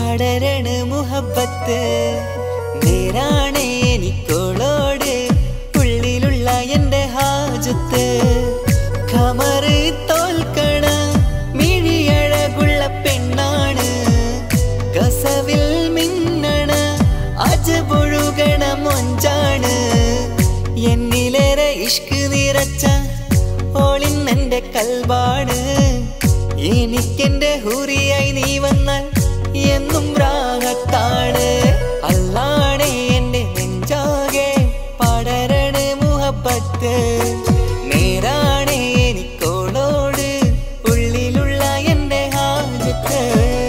പടരണ മുഹബത്ത് നേരാണ് എനിക്കോളോട് ഉള്ളിലുള്ള എന്റെ ഹാജത്ത് ഖമറ് തോൽക്കണ മിഴിയഴകുള്ള പെണ്ണാണ് കസവിൽ മിന്നണ അജപൊഴുകണ മൊഞ്ചാണ് എന്നിലേറെ ഇഷ്ക് നിറച്ച ഓളിന്നെന്റെ കൽവാണ് എനിക്കെന്റെ ഹുറിയായി നീ വന്നാൽ എന്നും രാഗത്താണ് അല്ലാണ് എന്റെ നെഞ്ചാകെ പടരണ മുഹബത്ത് നേരാണ് എനിക്കോളോട് ഉള്ളിലുള്ള എന്റെ ഹാജത്ത്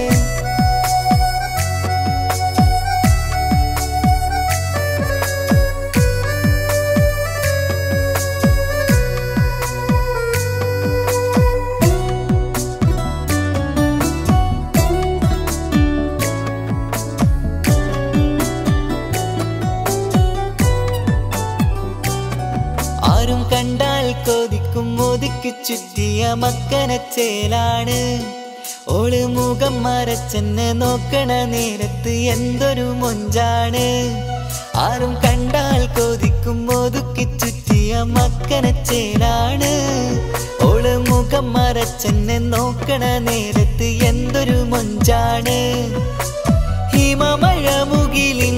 ആരും കണ്ടാൽ കൊതിക്കും ഒതുക്കി ചുറ്റിയ മക്കനച്ചേലാണ് ഓള് മുഖം മറച്ചെന്നെ നോക്കണ നേരത്ത് എന്തൊരു മൊഞ്ചാണ് ആരും കണ്ടാൽ കൊതിക്കും ഒതുക്കി ചുറ്റിയ മക്കനച്ചേലാണ് ഓള് മുഖം മറച്ചെന്നെ നോക്കണ നേരത്ത് എന്തൊരു മൊഞ്ചാണ് ഹിമമഴ മുകിലിൻ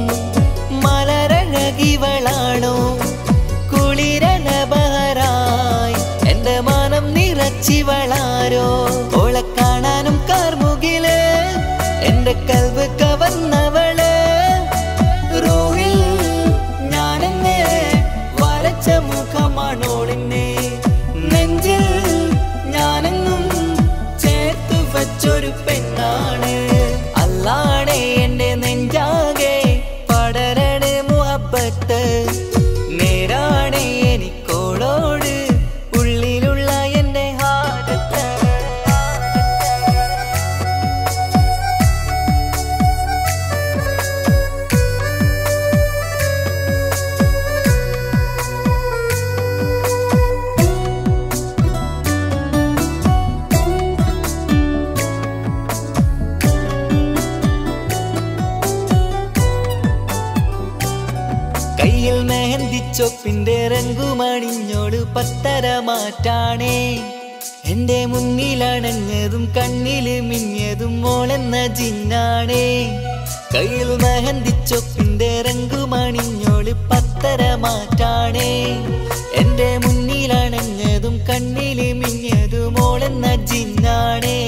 മലരഴകിവളാണോ കുളിരല ബഹറായി എന്റെ മാനം നിറച്ചിവളാരോ ഓളെ കാണാനും കാർമുകില് എന്റെ കൽവ് കവർന്നവള് റോഹിൽ ഞാനെന്നെ വരച്ച മുഖമാണോളിന്നെ നെഞ്ചിൽ ഞാനെന്നും ചേർത്തു വച്ചൊരു പെണ്ണാണ് അല്ലാണേ എന്റെ നെഞ്ചാകെ പടരണ മുഹബത്ത് നേരാണ് എനിക്കോളോട് ഉള്ളിലുള്ള എന്റെ ഹാരത്ത് കയ്യിൽ മെഹന്തിച്ചൊപ്പിന്റെ രംഗുമണിഞ്ഞോട് പത്തര മാറ്റാണേ എന്റെ മുന്നിലണഞ്ഞതും കണ്ണില് മിഞ്ഞതും മോളെന്ന ജിന്നാണേ കയ്യിൽ മെഹന്തിച്ചൊപ്പിന്റെ രംഗുമണിഞ്ഞോട് പത്തര മാറ്റാണേ എന്റെ മുന്നിലണഞ്ഞതും കണ്ണില് മിഞ്ഞതും മോളെന്ന ജിന്നാണേ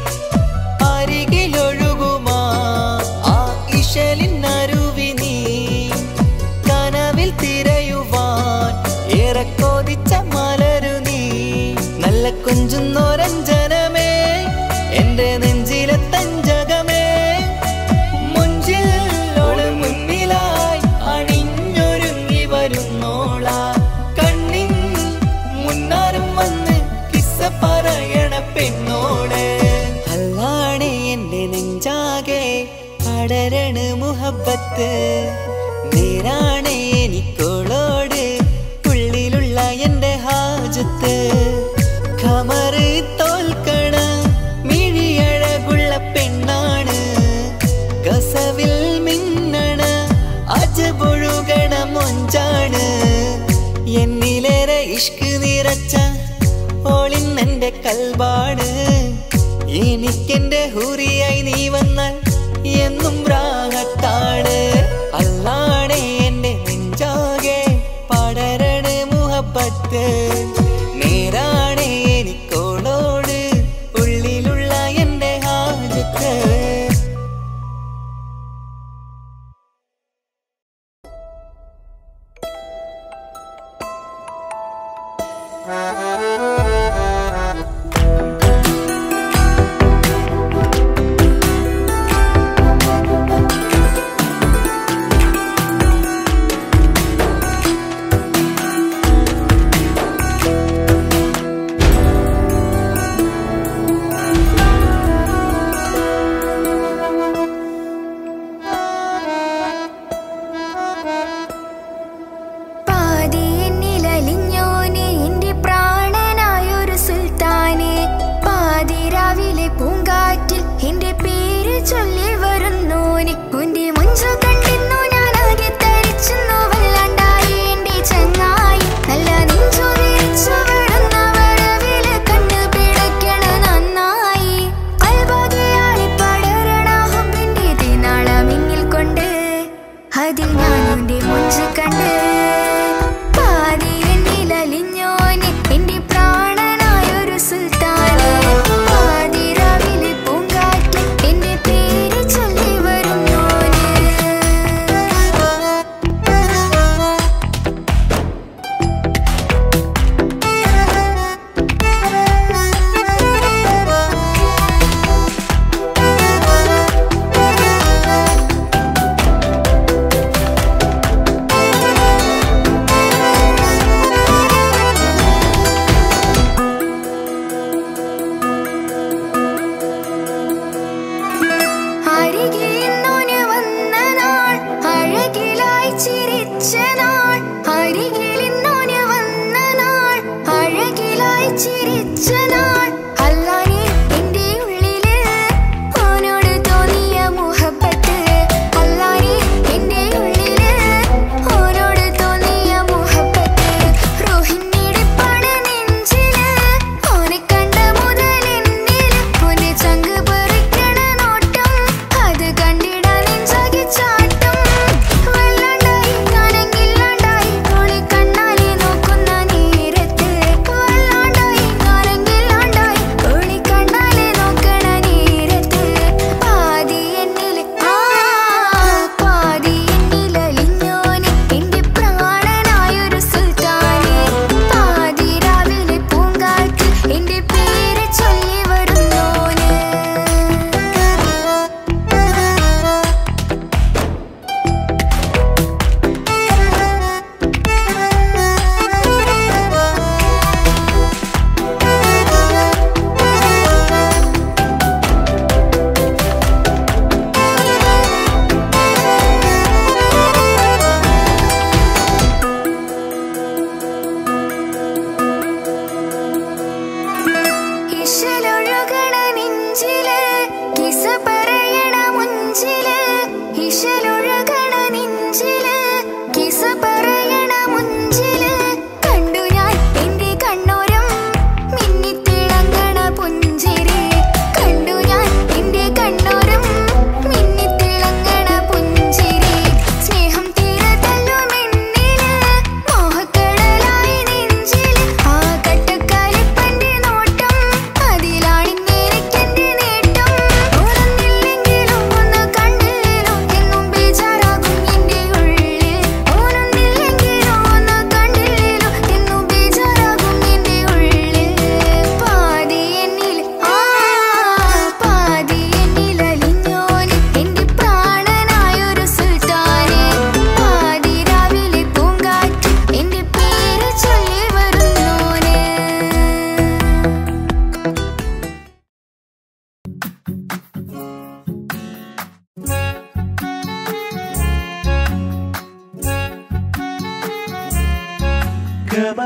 അരികിലൊഴുകുമാ ആ ഇശലിനരുവി നീ കനവിൽ തിരയുവാൻ ഏറെ കൊതിച്ച മലരു നീ നല്ല കുഞ്ചുന്നോരഞ്ജനമേ എന്റെ നെഞ്ചിലെ തഞ്ചകമേ മുഞ്ചിൽ ഓള് മുന്നിലായി അണിഞ്ഞൊരുങ്ങി വരുന്നോള കണ്ണിൻ മുന്നാരും വന്ന് കിസ്സ പറയണ പെണ്ണോട് അല്ലാണ് എന്റെ നെഞ്ചാകെ പടരണ മുഹബത്ത് നേരാണ് എനിക്കോളോട് ഉള്ളിലുള്ള എന്റെ ഹാജത്ത് ഖമറ് തോൽക്കണ മിഴിയഴകുള്ള പെണ്ണാണ് കസവിൽ മിന്നണ അജപൊഴുകണ മൊഞ്ചാണ് എന്നിലേറെ ഇഷ്ക് നിറച്ച ഓളിന്നെന്റെ കൽവാണ് എനിക്കെന്റെ ഹുറിയായി നീ വന്നാൽ എന്നും രാഗത്താണ് അല്ലാണ് എന്റെ നെഞ്ചാകെ പടരണ മുഹബത്ത് നേരാണ് എനിക്കോളോട് ഉള്ളിലുള്ള എന്റെ ഹാജത്ത് പാതി എന്നിലലിഞ്ഞോനെ എന്റെ പ്രാണനാ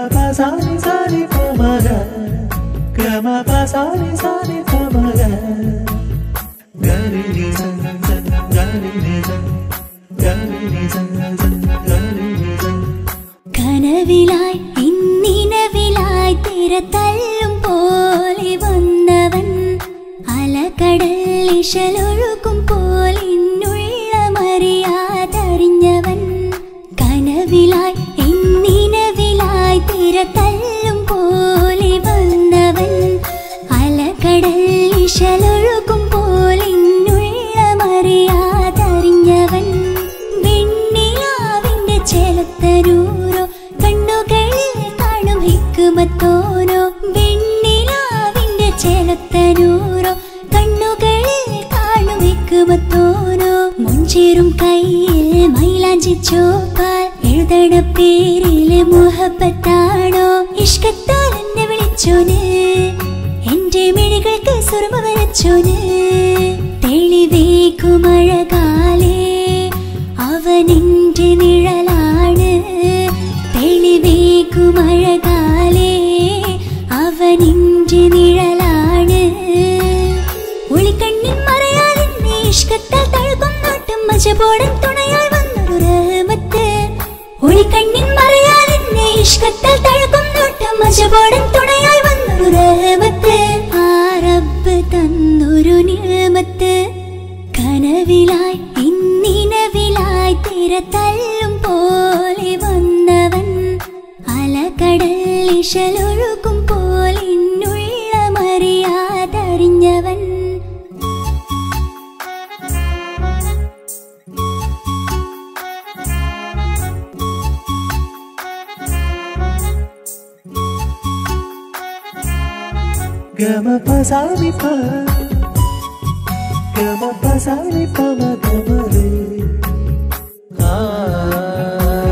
pa sa ni sa ni pa ma ga ga ma pa sa ni sa ni pa ma ga ga ni ni sa sa ga ni ni sa ga ni ni sa sa ga ni ni sa കനവിലായി ഇന്നിനവിലായി തിര തല്ലും പോലെ വന്നവൻ അലകടൽ ഇശലൊഴുക്കും പോലിന്നുള്ള മറിയാതറിഞ്ഞവൻ കനവിലായി ഇന്നിനവിലായി തിര തല്ലും പോലെ വന്നവൻ അലകടൽ ഇശലൊഴുക്കും പോലിന്നുള്ള മറിയാതറിഞ്ഞവൻ വെണ്ണിലാവിന്റെ ചേലത്തരൂരോ കണ്ണുകളിൽ കാണും ഹിക്കുമത്തോരോ വെണ്ണിലാവിന്റെ ചേലത്തരൂരോ കണ്ണുകളിൽ കാണും ഹിക്കുമത്തോരോ മുഞ്ചേറും കയ്യിൽ മൈലാഞ്ചി ചോപ്പാൽ എഴുതണ പേരില് മുഹബത്താണോ ഇഷ്കത്താൽ എന്നെ വിളിച്ചോന് എന്റെ മിഴികൾക്ക് സുറുമ വരച്ചോന് തെളിവേക്കുമഴകാലേ അവനിന്റെ നിഴലാണ് തെളിവേക്കുമഴകാലേ അവനിന്റെ നിഴലാണ് ഒളിക്കണ്ണിൻ മറയാലിന്നെ ഇഷ്കത്താൽ തഴുകും നോട്ടും മജബോടൻ തുണയായി വന്നൊരു റഹ്മത്ത് ഒളിക്കണ്ണിൻ മറയാലിന്നെ ഇഷ്കത്താൽ തഴുകും നോട്ടും മജബോടൻ തുണയായി വന്നൊരു റഹ്മത്ത് ആ റബ്ബ് തന്നൊരു നിഴമത്ത് കനവിലായി ഇന്നിനവിലായി തിര തല്ലും പോലെ വന്നവൻ അലകടൽ ഇശലൊഴുക്കും പോലിന്നുള്ള മറിയാതറിഞ്ഞവൻ ga ma pa sa ni pa ga ma pa sa ni pa ma ga ma re ah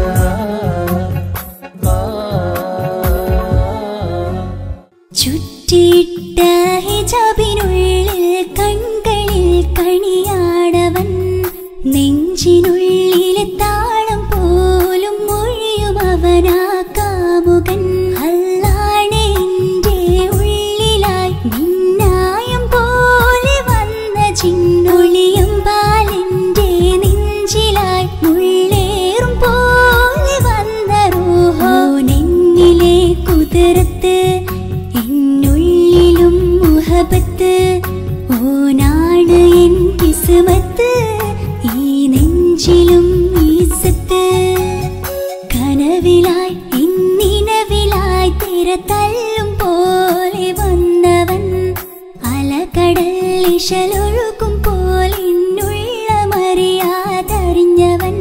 ah ചുറ്റിയിട്ട ഹിജാബിനുള്ളിൽ കൺകളിൽ കണിയാടവൻ നെഞ്ചിനുള്ളിലെ താളം പോലും മൊഴിയും അവനാ കാമുകൻ അല്ലാണ് എന്റെ ഉള്ളിലായി മിന്നായം പോലെ വന്ന ചിന്നൊളിയും പാലിന്റെ നെഞ്ചിലായി മുള്ളേറും പോലെ വന്ന റൂഹോ നെന്നിലെ കുതിരത്ത് എന്നുള്ളിലും മുഹബത്ത് ഓനാണ് എൻ കിസ്മത്ത് ഈ നെഞ്ചിലും ഈസത്ത് കനവിലായി ഇന്നിനവിലായി തിര തല്ലും പോലെ വന്നവൻ അലകടൽ ഇശലൊഴുക്കും പോലിന്നുള്ള മറിയാതറിഞ്ഞവൻ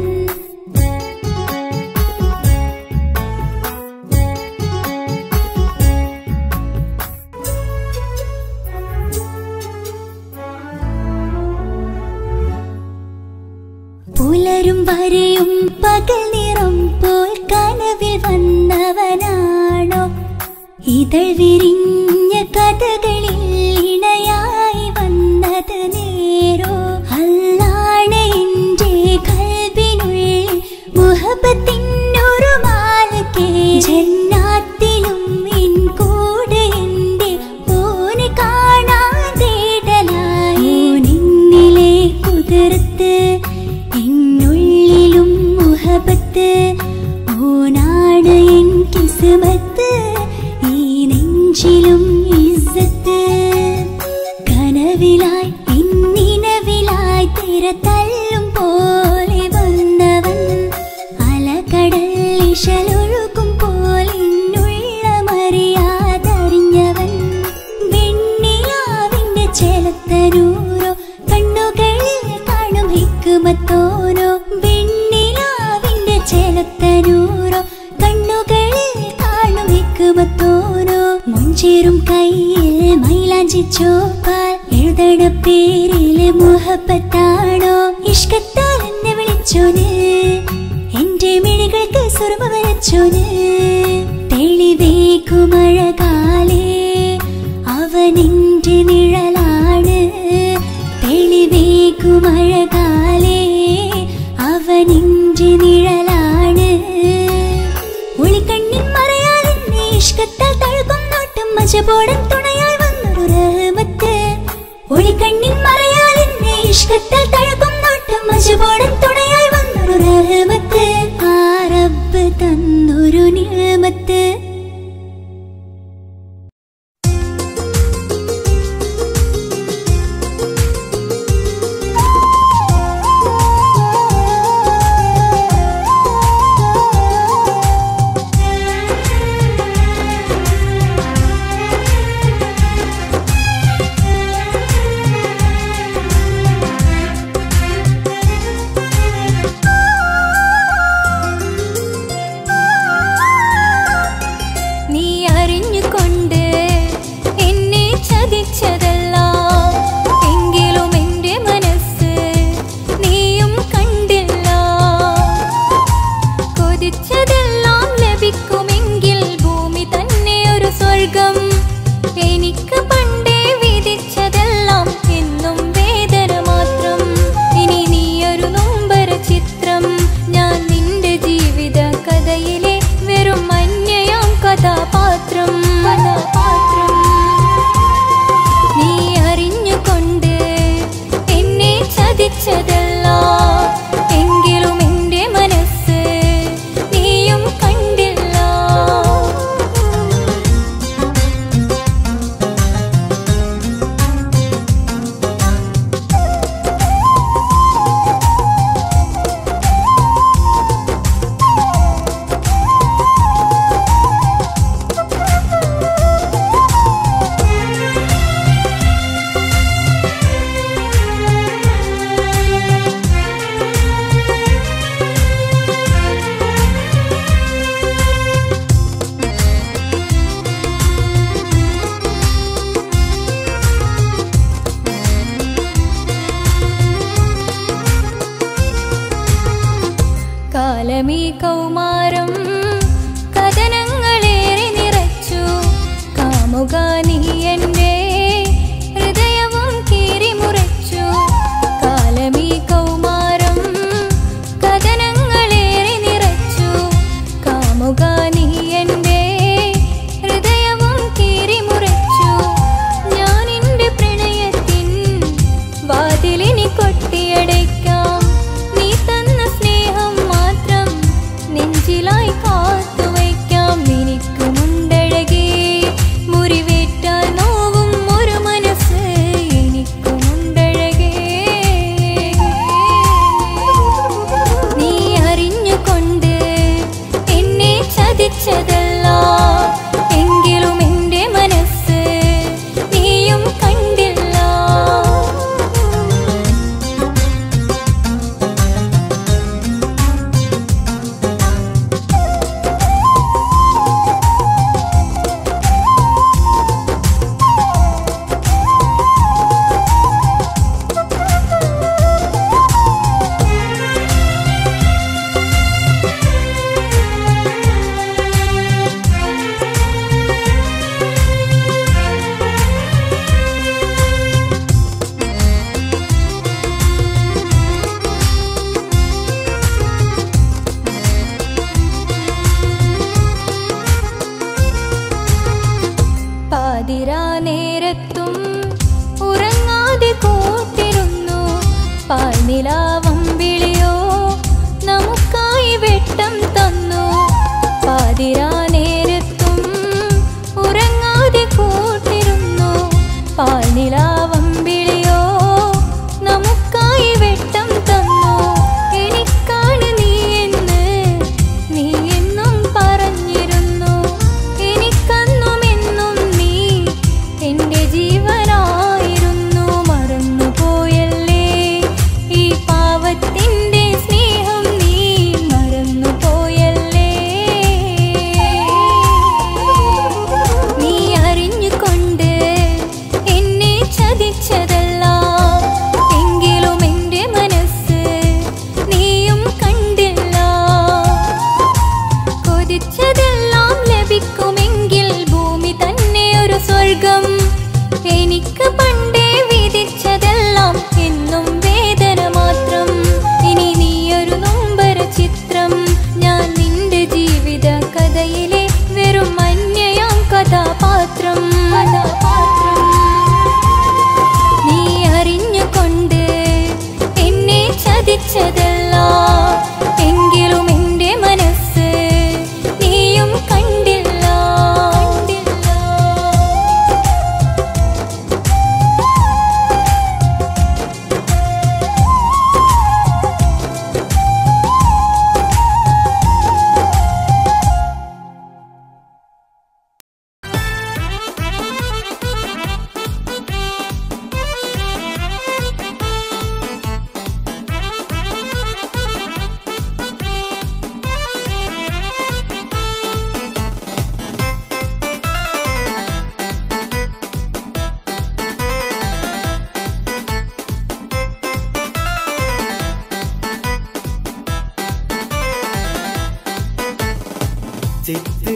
പുലരും വരെയും പകൽ നിറം പോൽ കനവിൽ വന്നവനാണോ ഇതൾ വിരിഞ്ഞ കഥകളിൽ ഇണയായി വന്നത് നേരോ അല്ലാണ് എന്റെ കൽബിനുള്ളിൽ മുഹബത്തിനൊരു മാലക്കേ ജന്നാത്തിലും എൻ കൂടെ എന്റെ ഓന് കാണാൻ തേടലായി നിന്നിലെ കുതിർത്ത് എന്നുള്ളിലും മുഹബത്ത് ഓനാണ് എൻ കിസ്മത്ത് ഈ നെഞ്ചിലും ഇസ്സത്ത് കനവിലായി ഇന്നിനവിലായി തിര തല്ലും പോലെ വന്നവൻ അലകടൽ ഇശലൊഴുക്കും പോലിന്നുള്ള മറിയാതറിഞ്ഞവൻ വെണ്ണിലാവിന്റെ ചേലത്തരൂരോ കണ്ണുകളിൽ കാണും ഹിക്കുമത്തോരോ വെണ്ണിലാവിന്റെ ചേലത്തരൂരോ കണ്ണുകളിൽ കാണും ഹിക്കുമത്തോരോ മുഞ്ചേറും കയ്യിൽ മൈലാഞ്ചി ചോപ്പാൽ എഴുതണ പേരില് മുഹബത്താണോ ഇഷ്കത്താൽ എന്നെ വിളിച്ചോന് എന്റെ മിഴികൾക്ക് സുറുമ വരച്ചോന് തെളിവേക്കുമഴകാലേ അവനിന്റെ നിഴലാണ് തെളിവേക്കുമഴകാലേ അവനിന്റെ നിഴലാണ് ഒളിക്കണ്ണിൻ മറയാലിൻ ഇഷ്കത്താൽ തഴുകും നോട്ടം മജബോടൻ തുണയായി വന്നൊരു റഹ്മത്ത് ഒളിക്കണ്ണിൻ മറയാൽ എന്നെ ഇഷ്കത്താൽ തഴുകും നോട്ടം മജബോടൻ തുണയായി വന്നൊരു റഹ്മത്ത് ആ റബ്ബ് തന്നൊരു നിയമത്ത്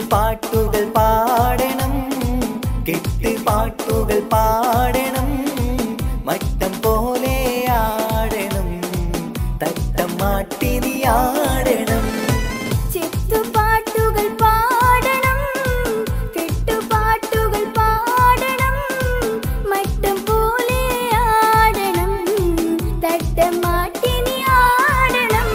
പാട്ടുകൾ പാടണം കെട്ട് പാട്ടുകൾ പാടണം മട്ടം പോലെ ആടണം തട്ടം മാട്ടിനി ആടണം ചെത്തുപാട്ടുകൾ പാടണം കെട്ടുപാട്ടുകൾ പാടണം മട്ടം പോലെ ആടണം തട്ടമാട്ടിനി ആടണം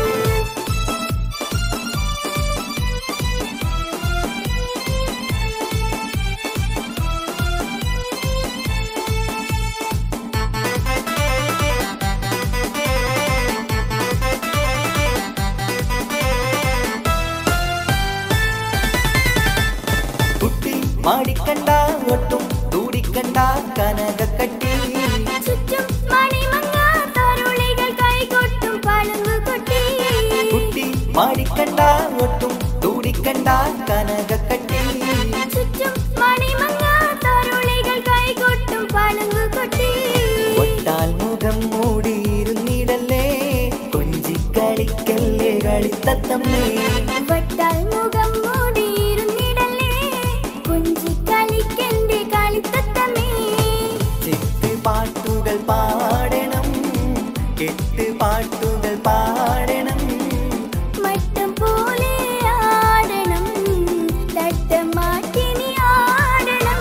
കുട്ടി മാടിക്കണ്ട ഒട്ടും തൂടിക്കണ്ട കനകക്കട്ടി ചുറ്റും മണിമങ്ങ തരുളികൾ കൈകൊട്ടും പളുങ്കുകൊട്ടി കുട്ടി മാടിക്കണ്ട ഒട്ടും തൂടിക്കണ്ട കനകക്കട്ടി ചുറ്റും മണിമങ്ങ തരുളികൾ കൈകൊട്ടും പളുങ്കുകൊട്ടി ഒട്ടാൽ മുഖം മൂടിയിരുന്നിടല്ലേ കൊഞ്ചിക്കളിക്കല്ലേ കളിത്തത്തമ്മേ വട്ടാൽ മുഖം മൂടിയിരുന്നിടലേ കുഞ്ചി കളിക്കെന്റെ കളിത്തത്തമേ ചെത്ത് പാട്ടുകൾ പാടണം കെട്ട് പാട്ടുകൾ പാടണം മട്ടം പോലെ ആടണം തട്ടമാട്ടിനി ആടണം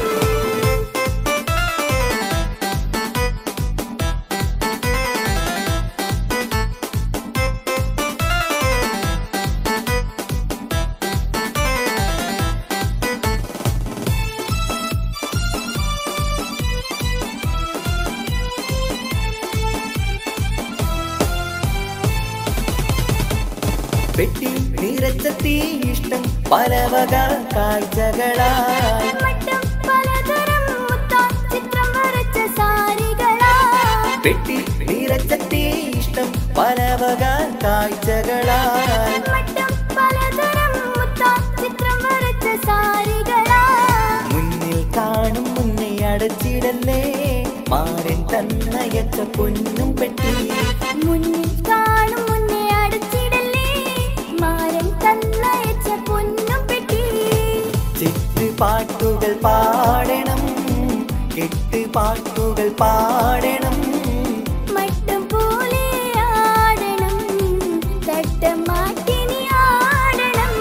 പെട്ടി നിറച്ചെത്തി ഇഷ്ടം പലവക കാഴ്ചകളായി മട്ടം പലതരം മുത്താം ചിത്രം വരച്ച സാരികളാ പെട്ടി നിറച്ചെത്തി ഇഷ്ടം പലവക കാഴ്ചകളായി മട്ടം പലതരം മുത്താം ചിത്രം വരച്ച സാരികളാ മുന്നിൽ കാണും മുന്നേ അടച്ചിടല്ലേ മാരൻ തന്നയച്ച പൊന്നും പെട്ടി മുന്നിൽ കാണും മുന്നേ അടച്ചിടല്ലേ മാരൻ തന്നയച്ച പൊന്നും പെട്ടി ചെത്ത് പാട്ടുകൾ പാടണം കെട്ട് പാട്ടുകൾ പാടണം മട്ടം പോലെ ആടണം തട്ടമാട്ടിനി ആടണം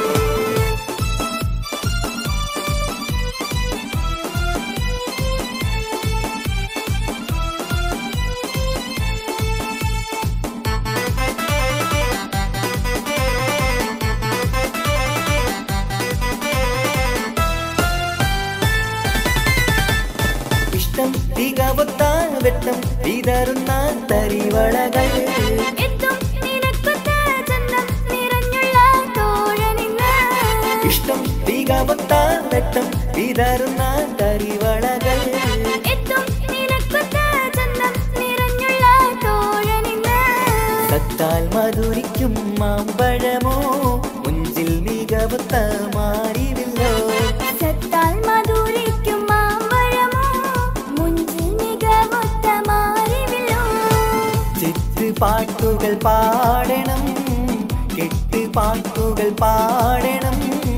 ഇഷ്ടം തികവത്ത വെട്ടം വിതറുന്ന തരിവളകൾ എത്തും നിനക്കൊത്ത ചന്തം നിറഞ്ഞുള്ള തോഴനിന്ന് ഇഷ്ടം തികവത്ത വെട്ടം വിതറുന്ന തരിവളകൾ എത്തും നിനക്കൊത്ത ചന്തം നിറഞ്ഞുള്ള തോഴനിന്ന് സത്താൽ മധുരിക്കും മാമ്പഴമോ മുഞ്ചിൽ മികവത്ത മാറിവില്ലോ സത്താൽ മധുരിക്കും മാമ്പഴമോ മുഞ്ചിൽ മികവൊത്ത മാറിവില്ലോ ചെത്ത് പാട്ടുകൾ പാടണം കെട്ട് പാട്ടുകൾ പാടണം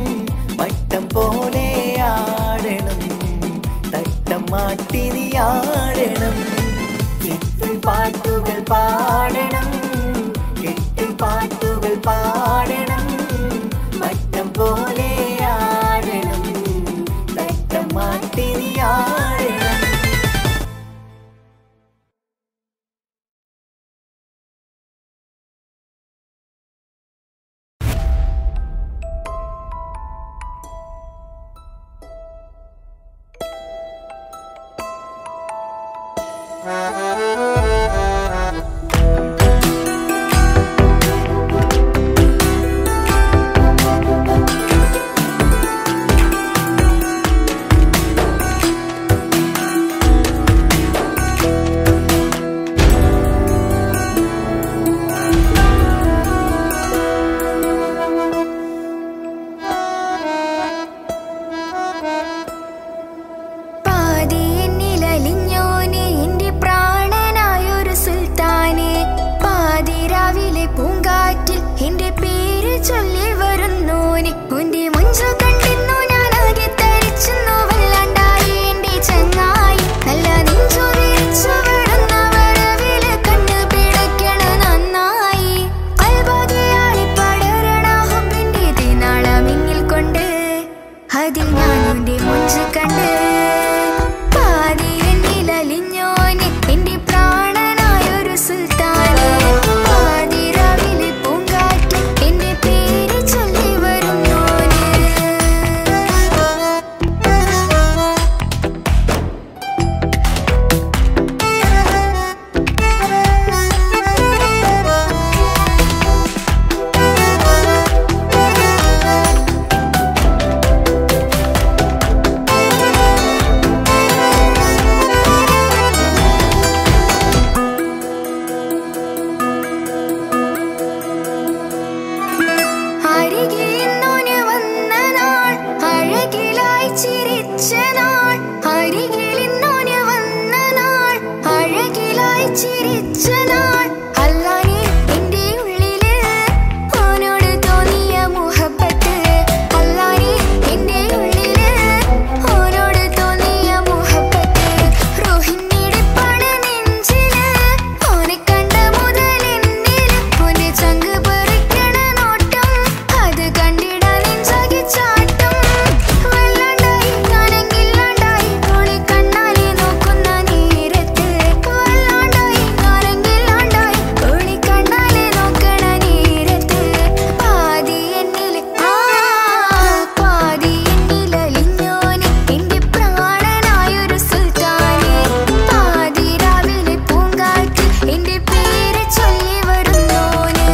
വട്ടം പോലെ ആടണം തട്ടം മാട്ടിനി ആടണം ചെത്ത് പാട്ടുകൾ പാടണം കെട്ട് പാട്ടുകൾ പാടണം വട്ടം പോലെ ആടണം തട്ടം മാട്ടിനി ആടണം പാതി എന്നിലലിഞ്ഞോനെ എന്റെ പ്രാണ അതിൽ ഞാനുന്റെ മുഞ്ച് കണ്ട് പാതി എന്നിലലിഞ്ഞോന് എന്റെ പ്രാണനായൊരു സുൽത്താന് പാതിരാവിലെ പൂങ്കാറ്റ് എന്റെ പേര് ചൊല്ലി വരുന്നോന് അരികിൽ ഇന്നോന് വന്ന നാൾ അഴകിലായി ചിരിച്ച നാൾ അരികിൽ ഇന്നോന് വന്ന നാൾ അഴകിലായി ചിരിച്ച നാൾ അല്ലാനെ എന്റെ ഉള്ളില് ഓനോട് തോന്നിയ മുഹബത്ത് അല്ലാനെ എന്റെ ഉള്ളില് ഓനോട് തോന്നിയ മുഹബത്ത് റോഹിണിടിപ്പാണ് നെഞ്ചില് ഓനെ കണ്ട മുതൽ എന്നില് ഓനെ ചങ്ക് പറിക്കണ നോട്ടം അത് കണ്ടിടാൻ നെഞ്ചാകെ ചാട്ടം വല്ലാണ്ടായി ഞാനെങ്കില്ലാണ്ടായി ഓളെ കണ്ണാലെ നോക്കുന്ന നേരത്ത് വല്ലാണ്ടായി ഞാനെങ്കില്ലാണ്ടായി ഓളെ കണ്ണാലെ നോക്കണ നേരത്ത് പാതി എന്നില് ആ പാതി എന്നിലലിഞ്ഞോന് എന്റെ പ്രാണനായൊരു സുൽത്താനെ പാതി രാവിലെ പൂങ്കാറ്റ് എന്റെ പേര് ചൊല്ലി വരുന്നോന്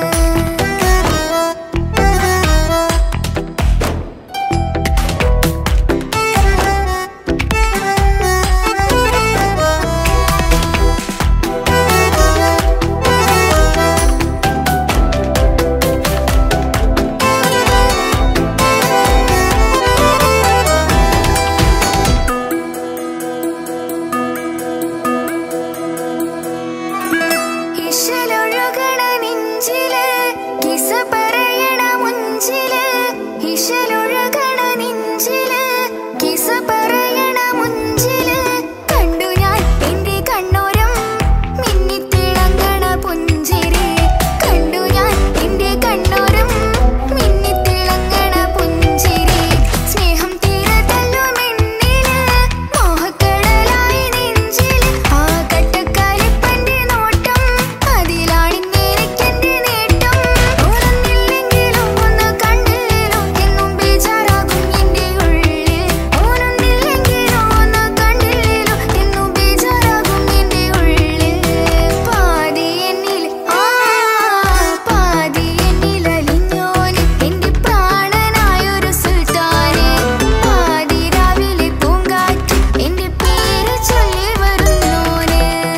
ഇശലൊഴുകണ നെഞ്ചില് കിസ പറയണ മുഞ്ചില് ഇശലൊഴുകണ നെഞ്ചില് കിസ പറയണ മുഞ്ചില് കണ്ടു ഞാൻ എന്റെ കണ്ണോരം മിന്നിത്തിളങ്ങണ പുഞ്ചിരി കണ്ടു ഞാൻ എന്റെ കണ്ണോരം മിന്നിത്തിളങ്ങണ പുഞ്ചിരി സ്നേഹം തീരെ തല്ലുമെന്നില് മോഹക്കടലായി നെഞ്ചില് ആ കട്ടക്കാലിപ്പന്റെ നോട്ടം അതിലാണിന്നെനിക്കെന്റെ നേട്ടം ഓനൊന്നില്ലെങ്കിലും ഒന്ന് കണ്ടില്ലേലും എന്നും ബേജാറാകും എന്റെ ഉള്ളിൽ ഓനൊന്നില്ലെങ്കിലും ഒന്ന് കണ്ടില്ലേലും എന്നും ബേജാറാകും എന്റെ ഉള്ളിൽ പാതി എന്നിൽ ആ പാതി എന്നിലലിഞ്ഞോന് എന്റെ പ്രാണനായൊരു സുൽത്താനെ പാതി രാവിലെ പൂങ്കാറ്റ് എന്റെ പേര് ചൊല്ലി വരുന്നോന്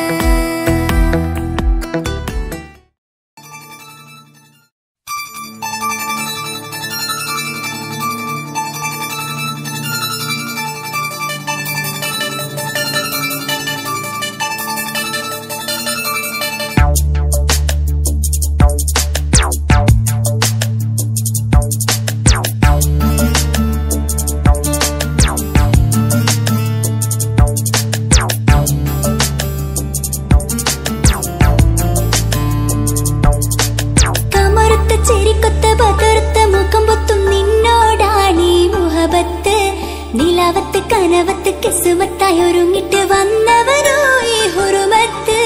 കമറുത്ത ചെരിക്കൊത്ത പകർത്ത മുഖം പൊത്തും നിന്നോടാണീ മുഹബത്ത് നിലാവത്ത് കനവത്ത് കിസുമത്തായി ഒരുങ്ങിട്ട് വന്നവരോ ഈ ഹുറുമത്ത്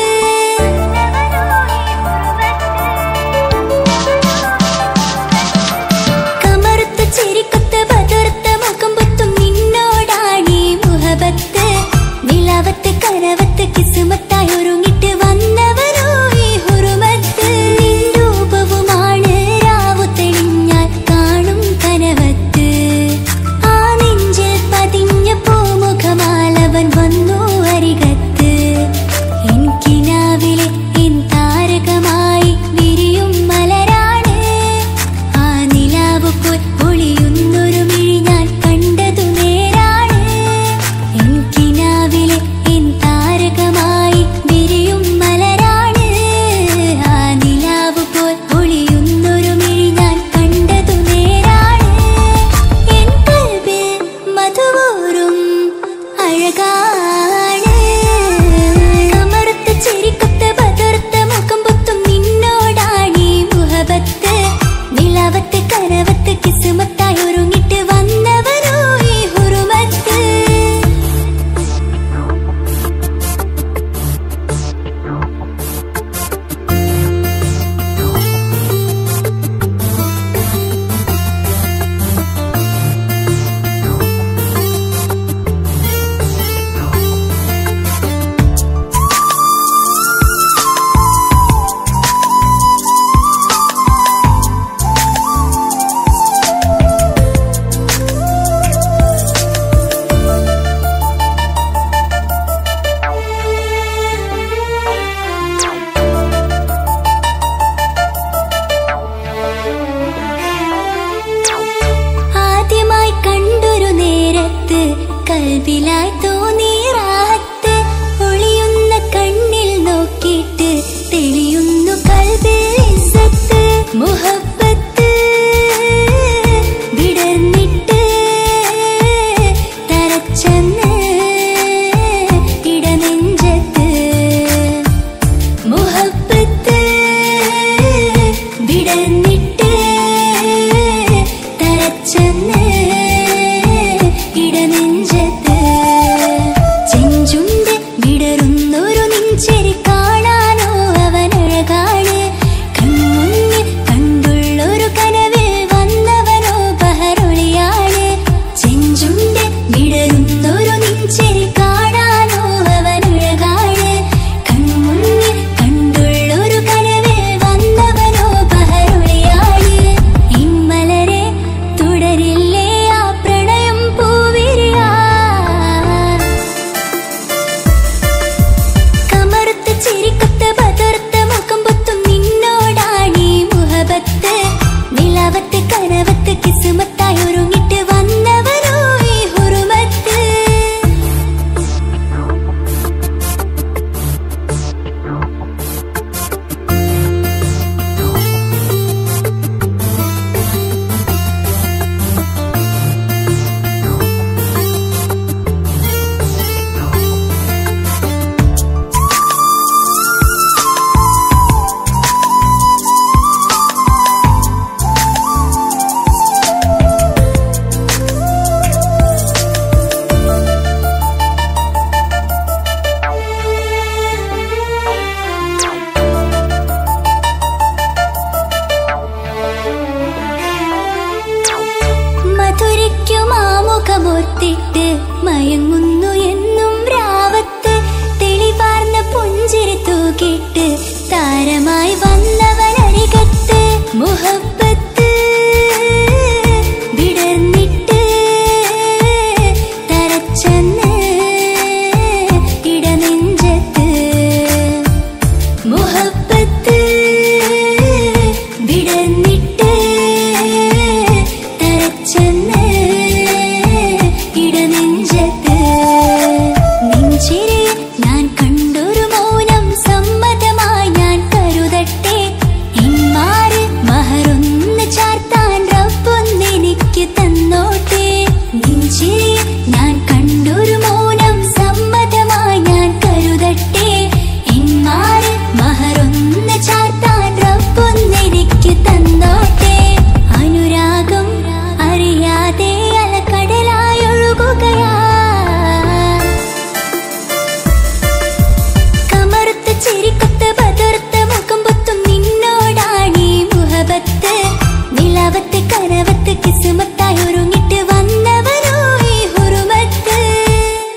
കമറുത്ത ചെരിക്കൊത്ത പകർത്ത മുഖം പൊത്തും നിന്നോടാണീ മുഹബത്ത് നിലാവത്ത് കനവത്ത് കിസുമത്തായി ഒരുങ്ങിട്ട് വന്നവരോ ഈ ഹുറുമത്ത് നിൻ രൂപവുമാണ് രാവു തെളിഞ്ഞാൽ കാണും കനവത്ത് ആ നെഞ്ചിൽ പതിഞ്ഞ പൂമുഖമാലവൻ വന്നു അരികത്ത് എനിക്ക് മുഹബത്ത് കൽബിലായി തോന്നിറാഹത്ത് ഒളിയുന്ന കണ്ണിൽ നോക്കിയിട്ട് തെളിയുന്നു കൽബിൽ ഇസ്സത്ത് മുഹബത്ത് വിടർന്നിട്ട് തരച്ചെന്ന് ഇടനെഞ്ചത്ത് മുഹബത്ത് വിടർന്നിട്ട് തരച്ചെന്ന് ഇടനെഞ്ചത്ത് ചെഞ്ചുണ്ട് വിടരുന്നൊരു നെഞ്ചരി കാണാനോ അവനഴകാണ് കൺമുന്നിൽ കണ്ടുള്ളൊരു കനവിൽ വന്നവനോ ബഹറൊളിയാണ് ചെഞ്ചുണ്ട് വിടരുന്നൊരു നെഞ്ചരി കാണാനോ അവനഴകാണ് കൺമുന്നിൽ കണ്ടുള്ളൊരു കനവിൽ വന്നവനോ ബഹറൊളിയാണ് ഇമ്മലരെ തുടരില്ലേ ആ പ്രണയം പൂവിരിയാ കമറുത്ത ചിരിക്കത്ത ബദർത്ത മുഖം പൊത്തും നിന്നോടാണീ മുഹബത്ത് നിലവത്ത് കനവത്ത് കിസുമത്തായി ഒരുങ്ങിട്ട് വന്നവനോ ഈ ഹുറുമത്ത് മധുരയ്ക്കുമാമുഖമോർത്തിട്ട് മയങ്ങുന്നു എന്നും രാവത്ത് തെളിവാർന്ന പുഞ്ചിരി തൂക്കിട്ട് താരമായി വന്നവനരികത്ത് മുഹബത്ത് വിടർന്നിട്ട് തരച്ചെന്ന് ഇടനെഞ്ചത്ത് മുഹബത്ത് വിടർന്നിട്ട് തരച്ചെന്ന് ഇടനെഞ്ചത്ത് നെഞ്ചിരി ഞാൻ കണ്ടൊരു മൗനം സമ്മതമായി ഞാൻ കരുതട്ടെ ഇന്മാര് മഹറൊന്ന് ചാർത്താൻ റബ്ബൊന്നെനിക്ക് തന്നോട്ടെ നെഞ്ചിരി ഞാൻ കണ്ടൊരു മൗനം സമ്മതമായി ഞാൻ കരുതട്ടെ ഇന്മാര് മഹറൊന്ന് ചാർത്താൻ റബ്ബൊന്നെനിക്ക് തന്നോട്ടെ അനുരാഗം അറിയാതെ അലക്കടലായി ഒഴുകുകയാ കമറുത്ത ചിരിക്കൊത്ത ബദർത്ത മുഖം പൊത്തും നിന്നോടാണീ മുഹബത്ത് നിലവത്ത് കനവത്ത് കിസുമത്തായി ഒരുങ്ങിട്ട് വന്നവനോ ഈ ഹുറുമത്ത്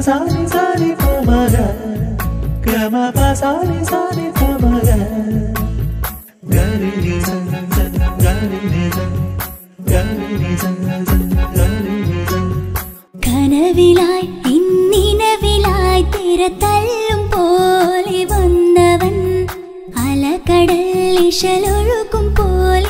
സാരി സാരി പമഗ ഗമ പസാരി സാരി പമഗ ഗരി നി സൻ സൻ ഗരി നി സൻ ഗരി നി സൻ സൻ ഗരി നി സൻ കനവിലായി ഇന്നിനവിലായി തിര തല്ലും പോലെ വന്നവൻ അലകടൽ ഇശലൊഴുക്കും പോലെ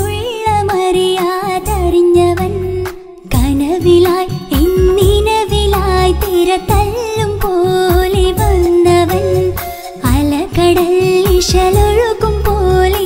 ഇന്നുള്ളമറിയാതറിഞ്ഞവൻ കനവിലായി ഇന്നിനവിലായി തിര തല്ലും പോലെ വന്നവൻ അലകടൽ ഇശലൊഴുക്കും പോലെ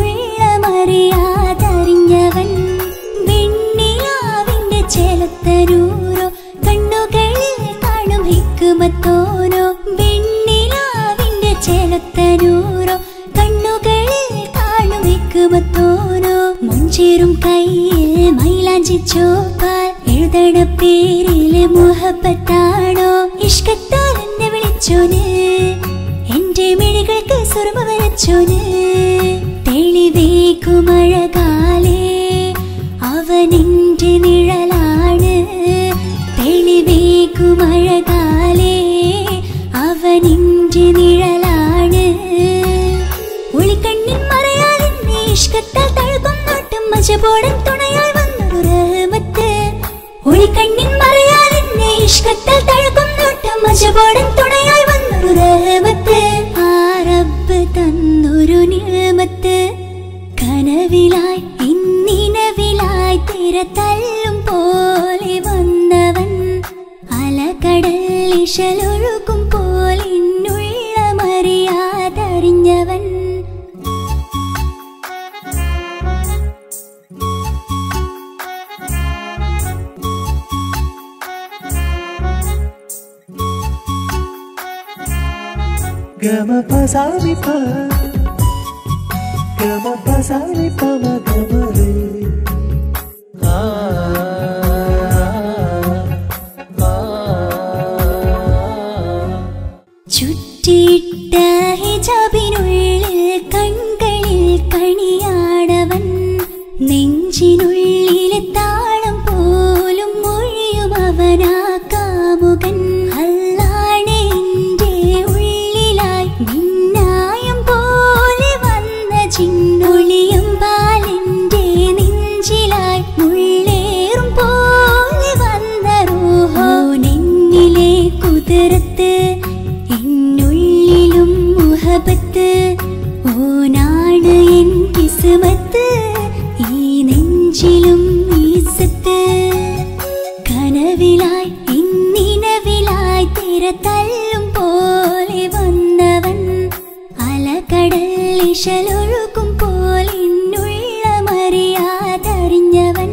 ഇന്നുള്ളമറിയാതറിഞ്ഞവൻ വെണ്ണിലാവിന്റെ ചെലത്തരൂരോ കണ്ണുകളിൽ കാണും ഹിക്കുമത്തോരോ വെണ്ണിലാവിന്റെ ചെലത്തരൂരോ കണ്ണുകളിൽ കാണും ഹിക്കുമത്തോരോ മുഞ്ചേറും കയ്യിൽ മൈലാഞ്ചി ചോപ്പാൽ എഴുതണ പേരില് മുഹബത്താണോ ഇഷ്കത്താൽ എന്നെ വിളിച്ചോന് എന്റെ മിഴികൾക്ക് സുർമ വരച്ചോന് തെളിവേക്കുമഴകാലേ അവനെന്റെ നിഴലാണ് തെളിവേക്കുമഴകാലേ അവനെന്റെ നിഴലാണ് ഒളിക്കണ്ണിൻ മറയാൽ എന്നെ ഇഷ്കത്താൽ തഴുകും നോട്ടും മജപോടൻ തുണയായി വന്നൊരു റഹ്മത്ത് ഒളിക്കണ്ണിൻ മറയാൽ എന്നെ ഇഷ്കത്താൽ തഴുകും നോട്ടും മജപോടൻ തുണയായി വന്നൊരു റഹ്മത്ത് ആ റബ്ബ് തന്നൊരു നിഴമത്ത് കനവിലായി ഇന്നിനവിലായി തിര തല്ലും പോലെ വന്നവൻ അലകടൽ ഇശലൊഴുക്കും പോലെ ഇന്നുള്ളമറിയാതറിഞ്ഞവൻ ഗമ പസാരി പ ഗമ പസാരി പമ ഗമ രേ ആ ആ ചുറ്റിയിട്ട ഹിജാബിനുള്ളിൽ കൺകളിൽ കണിയാടവൻ നെഞ്ചിനുള്ളിലെ താളം പോലും മൊഴിയും അവനാ കാമുകൻ അല്ലാണ് എന്റെ ഉള്ളിലായി മിന്നായം പോലെ വന്ന ചിന്നൊളിയും പാലിന്റെ നെഞ്ചിലായി മുള്ളേറും പോലെ വന്ന റൂഹോ നെഞ്ഞിലെ കുതിരത്ത് എന്നുള്ളിലും മുഹബത്ത് ഓനാണ് എൻ കിസ്മത്ത് ഈ നെഞ്ചിലും ഈസത്ത് കനവിലായി ഇന്നിനവിലായി തിര തല്ലും പോലെ വന്നവൻ അലകടൽ ഇശലൊഴുക്കും പോലെ ഇന്നുള്ളമറിയാതറിഞ്ഞവൻ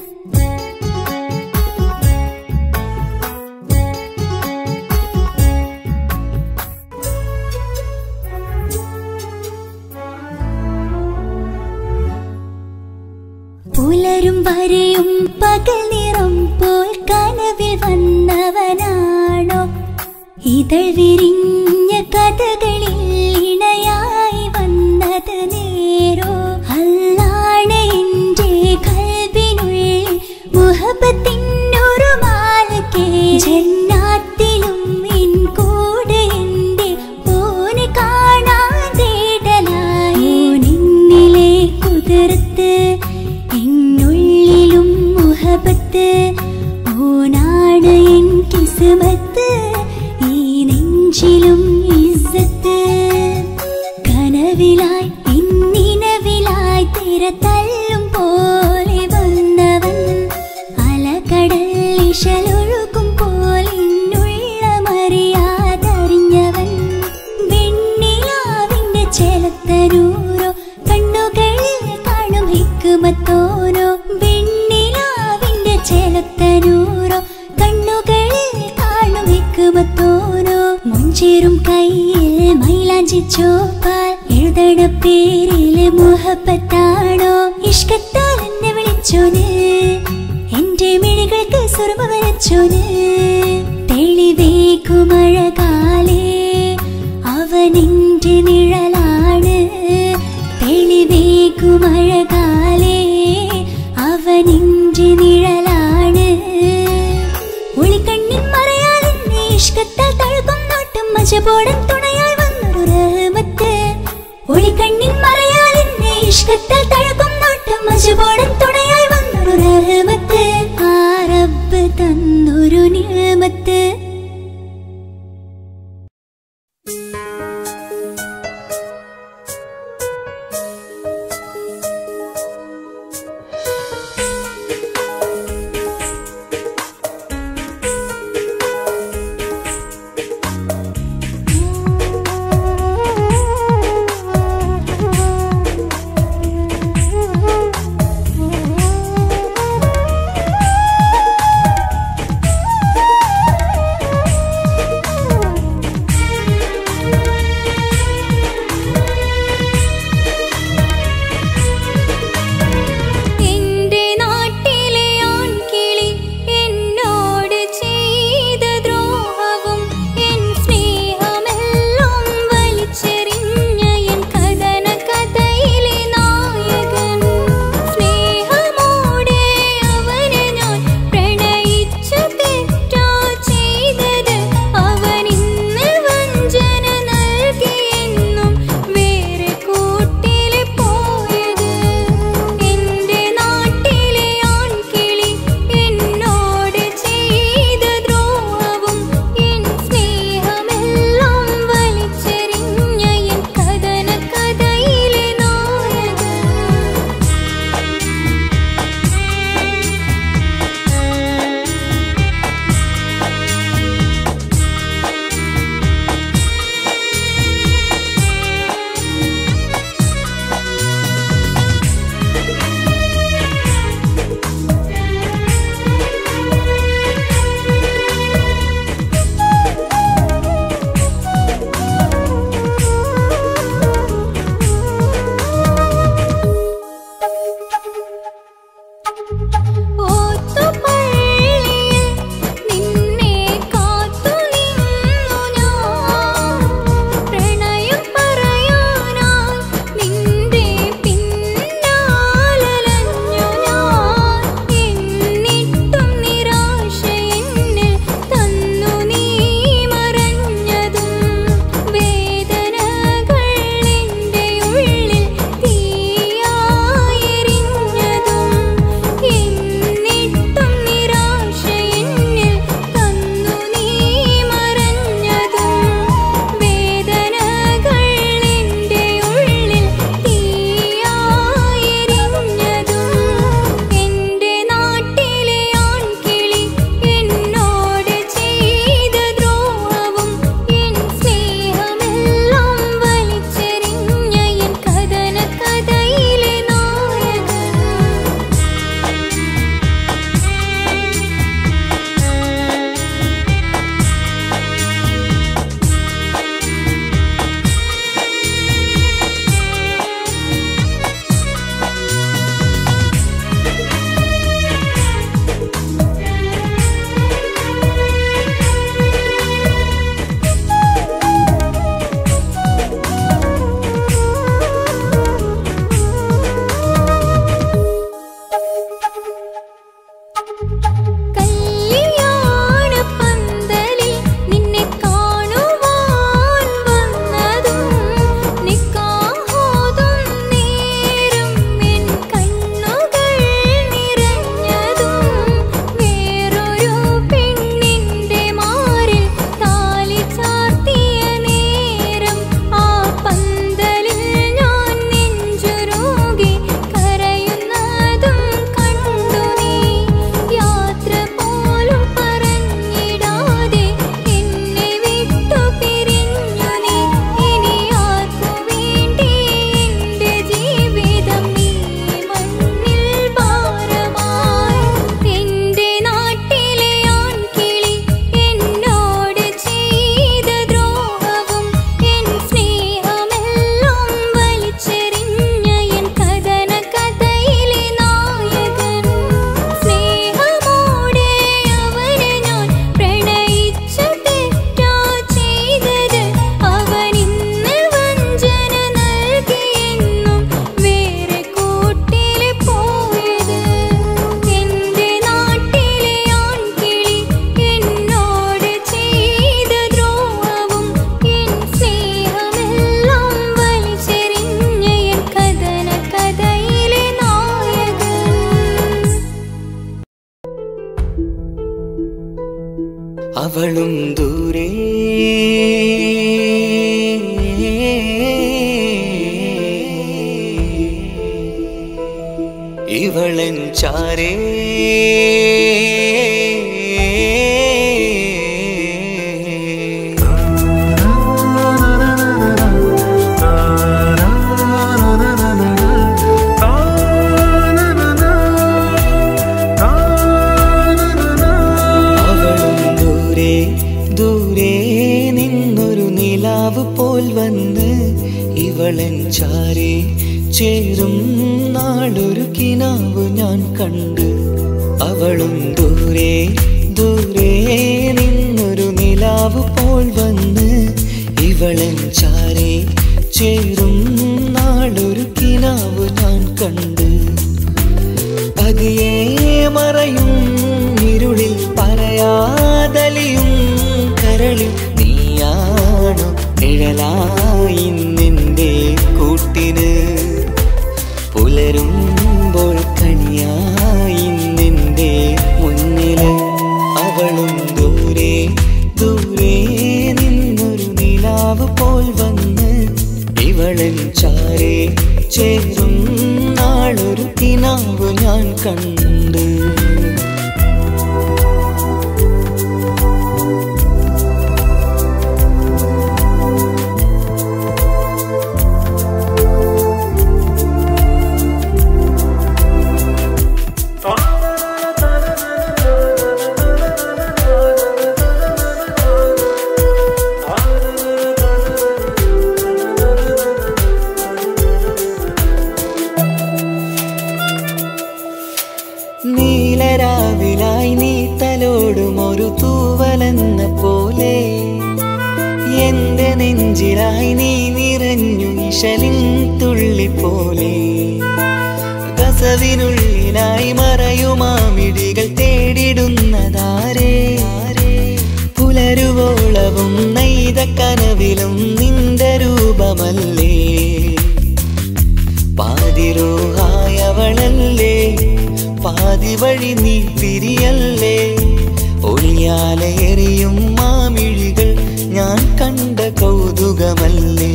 പുലരും വരെയും പകൽ നിറം പോൽ കനവിൽ വന്നവനാണോ ഇതൾ വിരിഞ്ഞ കഥകളിൽ ഇണയായി വന്നത് നേരോ അല്ലാണ് എന്റെ കൽവിനുള്ളിൽ മുഹബത്തിനൊരു മാലക്കേ ജന്നാത്തിലും ഇൻ കൂടെ എന്റെ ഓനെ കാണാൻ തേടലായി നിന്നിലെ കുതിർത്ത് എന്നുള്ളിലും മുഹബത്ത് ഓനാണ് എൻ കിസ്മത്ത് ഈ നെഞ്ചിലും ഇസ്സത്ത് കനവിലായി ഇന്നിനവിലായി തിര തല്ലും പോലെ വന്നവൻ അലകടൽ ഇശലൊഴുക്കും പോലെ ഇന്നുള്ളമറിയാതറിഞ്ഞവൻ വെണ്ണിലാവിന്റെ ചെലത്തരൂരോ കണ്ണുകളിൽ കാണും ഹിക്കുമത്തോരോ വെണ്ണിലാവിന്റെ ചെലത്തരൂരോ കണ്ണുകളിൽ കാണും ഹിക്കുമത്തോരോ മുഞ്ചേറും കയ്യിൽ മൈലാഞ്ചി ചോപ്പാൽ എഴുതണ പേരില് മുഹബത്താണോ ഇഷ്കത്താൽ എന്നെ വിളിച്ചോന് എന്റെ മിഴികൾക്ക് സുർമ വരച്ചോന് തെളിവേക്കുമഴകാലേ അവനെന്റെ നിഴലാണ് തെളിവേക്കുമഴകാലേ അവനെന്റെ നിഴലാണ് ഒളിക്കണ്ണിൻ മറയാൽ എന്നെ മജപോടൻ തുണയായി വന്നൊരു റഹ്മത്ത് ഒളിക്കണ്ണിൻ മറയാൽ എന്നെ ഇഷ്ടത്താൽ തഴകും നോട്ടം മജപോടൻ തുണയായി വന്നൊരു റഹ്മത്ത് ആ റബ്ബ് തന്നൊരു നിയമത്ത് ദൂരെ നിന്നൊരു നിലാവ് പോൽ വന്ന് ഇവളൻ ചാരെ ചേരും നാളൊരു കിനാവ് ഞാൻ കണ്ട് അവളും ദൂരെ ദൂരെ നിന്നൊരു നിലാവ് പോൽ വന്ന് ഇവളൻ ചാരെ ചേരും നാളൊരു കിനാവ് ഞാൻ കണ്ട് പതിയെ മറയും ഇരുളിൽ പറയാതലിയും കരളിൽ നീയാണോ നിഴലായി നിന്റെ കൂട്ടിന് പുലരുമ്പോൾ കണിയായി നിന്റെ മുന്നില് അവളും ദൂരെ ദൂരെ നിന്നൊരു നിലാവ് പോൽ വന്ന് ഇവളൻ ചാരെ ചേരും നാളൊരു കിനാവ് ഞാൻ കണ്ട് നീലരാവിലായി നീ തലോടും ഒരു തൂവലെന്ന പോലെ എന്റെ നെഞ്ചിലായി നീ നിറഞ്ഞു ഇശലിൻ തുള്ളി പോലെ കസവിനുള്ളിലായി മറയുമാമിടികൾ തേടിടുന്നതാരേ പുലരുവോളവും നെയ്ത കനവിലും നിന്റെ രൂപമല്ലേ പാതിരോഹായവളല്ലേ പാതി വഴി നീ തിരിയല്ലേ ഒളിയാലെറിയും മാമിഴികൾ ഞാൻ കണ്ട കൗതുകമല്ലേ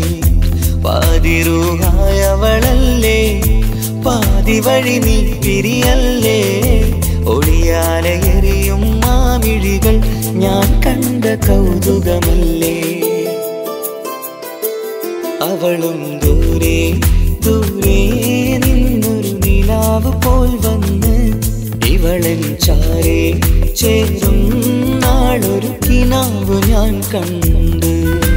പാതിരൂഹായവളല്ലേ പാതി വഴി നീ തിരിയല്ലേ ഒളിയാലെറിയും മാമിഴികൾ ഞാൻ കണ്ട കൗതുകമല്ലേ അവളും ദൂരെ ദൂരെ നിന്നൊരു നിലാവ് പോൽ വന്ന് ഇവളൻ ചാരെ ചേരും നാളൊരു കിനാവ് ഞാൻ കണ്ട്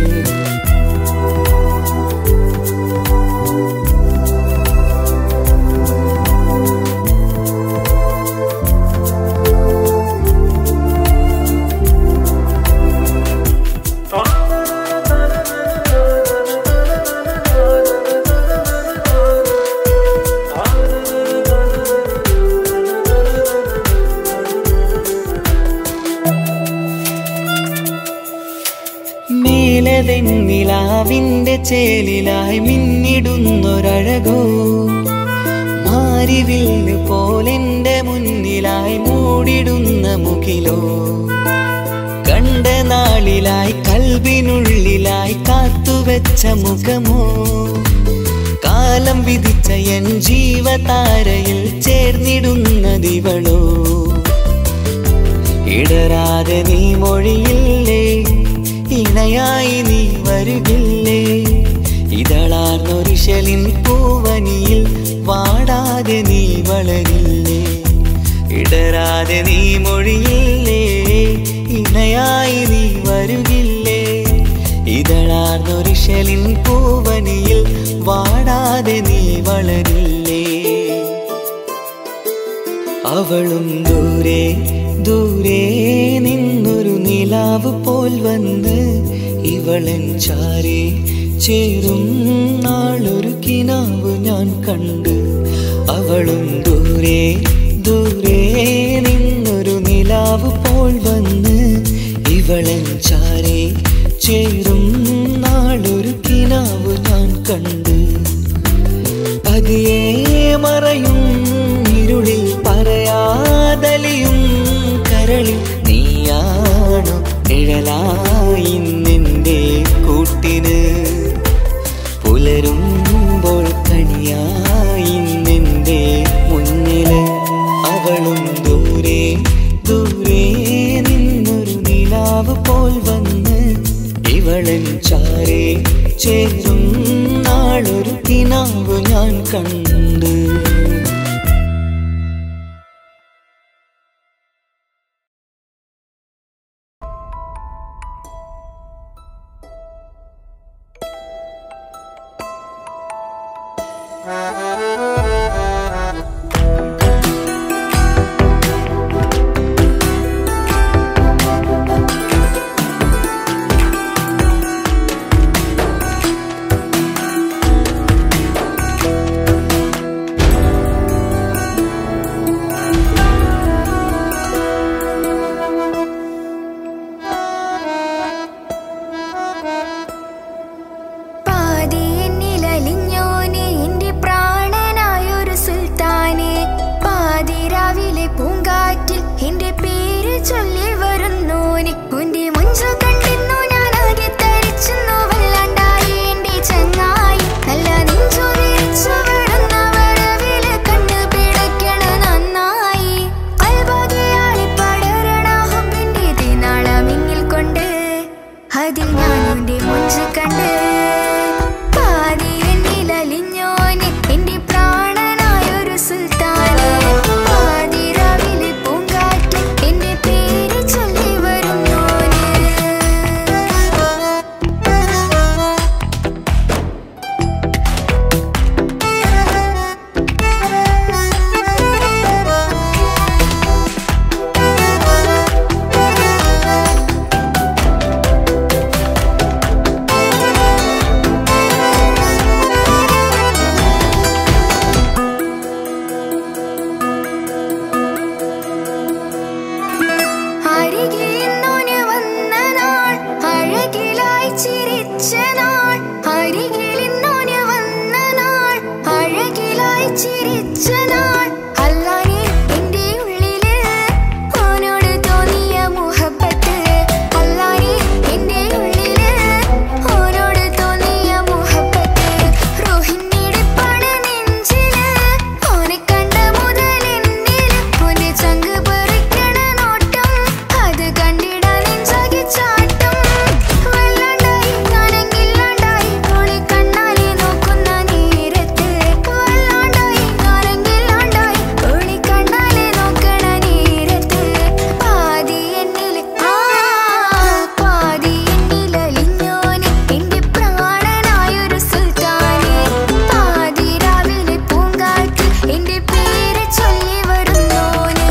മേലതെന്നിലാവിന്റെ ചേലിലായി മിന്നിടുന്നൊരഴകോ മാരിവില്ല് പോലെന്റെ മുന്നിലായി മൂടിടുന്ന മുകിലോ കണ്ട നാളിലായി കൽവിനുള്ളിലായി കാത്തുവെച്ച മുഖമോ കാലം വിധിച്ച എൻ ജീവതാരയിൽ ചേർന്നിടുന്നതിവളോ ഇടരാതെ നീ മൊഴിയില്ലേ ഇണയായി നീ വരുകില്ലേ ഇതളാർന്നൊരിശലിൻ പൂവനിയിൽ വാടാതെ നീ വളരില്ലേ ഇടരാതെ നീ മൊഴിയില്ലേ ഇണയായി നീ വരുകില്ലേ ഇതളാർന്നൊരിശലിൻ പൂവനിയിൽ വാടാതെ നീ വളരില്ലേ അവളും ദൂരെ ദൂരെ നിന്നൊരു നിലാവ് പോൽ വന്ന് ഇവളൻ ചാരെ ചേരും നാളൊരു കിനാവ് ഞാൻ കണ്ട് അവളും ദൂരെ ദൂരെ നിന്നൊരു നിലാവ് പോൽ വന്ന് ഇവളൻ ചാരെ ചേരും നാളൊരു കിനാവ് ഞാൻ കണ്ട് പതിയെ മറയും ഇരുളിൽ പറയാതലിയും കരളിൽ നീയാണോ നിഴലായി നിന്റെ കൂട്ടിന് പുലരുമ്പോൾ കണിയായി നിന്റെ മുന്നില് അവളും ദൂരെ ദൂരെ നിന്നൊരു നിലാവ് പോൽ വന്ന് ഇവളൻ ചാരെ ചേരും നാളൊരു കിനാവ് ഞാൻ കണ്ട് പാതിയെന്നിലലിഞ്ഞോനെ എന്റെ പ്രാണനായൊരു സുൽത്താനെ പാതിരാവിലെ പൂങ്കാറ്റിൽ എന്റെ പേര് ചൊല്ലി വരുന്നോനെ ഉന്റെ മുഞ്ചു കണ്ടിരുന്നു ഞാൻ ആകെ തരിച്ചെന്നു വല്ലാണ്ടായി എന്റെ ചങ്ങായി നല്ല നെഞ്ചു വിരിച്ചു വിടുന്ന വരവില് കണ്ണു പിടയ്ക്കണ നന്നായി കൽബാകിയാളി പടരണ ഹുബിന്റെ തീനാളമിങ്ങിൽ കൊണ്ട് അതിൽ ഞാൻ എന്റെ മുഞ്ചു കണ്ട് പാതി എന്നിലലിഞ്ഞോനെ എന്റെ പ്രാണനായൊരു സുൽത്താനെ പാതിരാവിലെ പൂങ്കാറ്റ് എന്റെ പേര് ചൊല്ലി വരുന്നോനെ അരികിന്നോന് വന്ന നാൾ അഴകിലായി ചിരിച്ച നാൾ അരികിലിന്നോന് വന്ന നാൾ അഴകിലായി ചിരിച്ച നാൾ അല്ലാനെ എന്റെ ഉള്ളില് ഓനോട് തോന്നിയ മുഹബത്ത് അല്ലാനെ എന്റെ ഉള്ളില് ഓനോട് തോന്നിയ മുഹബത്ത് റോഹിണിടിപ്പാണ് നെഞ്ചില് ഓനെ കണ്ട മുതൽ എന്നില് ഓനെ ചങ്ക് പറിക്കണ നോട്ടം അത് കണ്ടിടാൻ നെഞ്ചാകെ ചാട്ടം വല്ലാണ്ടായി ഞാനെങ്കില്ലാണ്ടായി ഓളെ കണ്ണാലെ നോക്കുന്ന നേരത്ത് വല്ലാണ്ടായി ഞാനെങ്കില്ലാണ്ടായി ഓളെ കണ്ണാലെ നോക്കണ നേരത്ത് പാതി എന്നില് ആ പാതി എന്നിലലിഞ്ഞോനെ എന്റെ പ്രാണനായൊരു സുൽത്താനെ പാതി രാവിലെ പൂങ്കാറ്റ് എന്റെ പേര് ചൊല്ലി വരുന്നോന്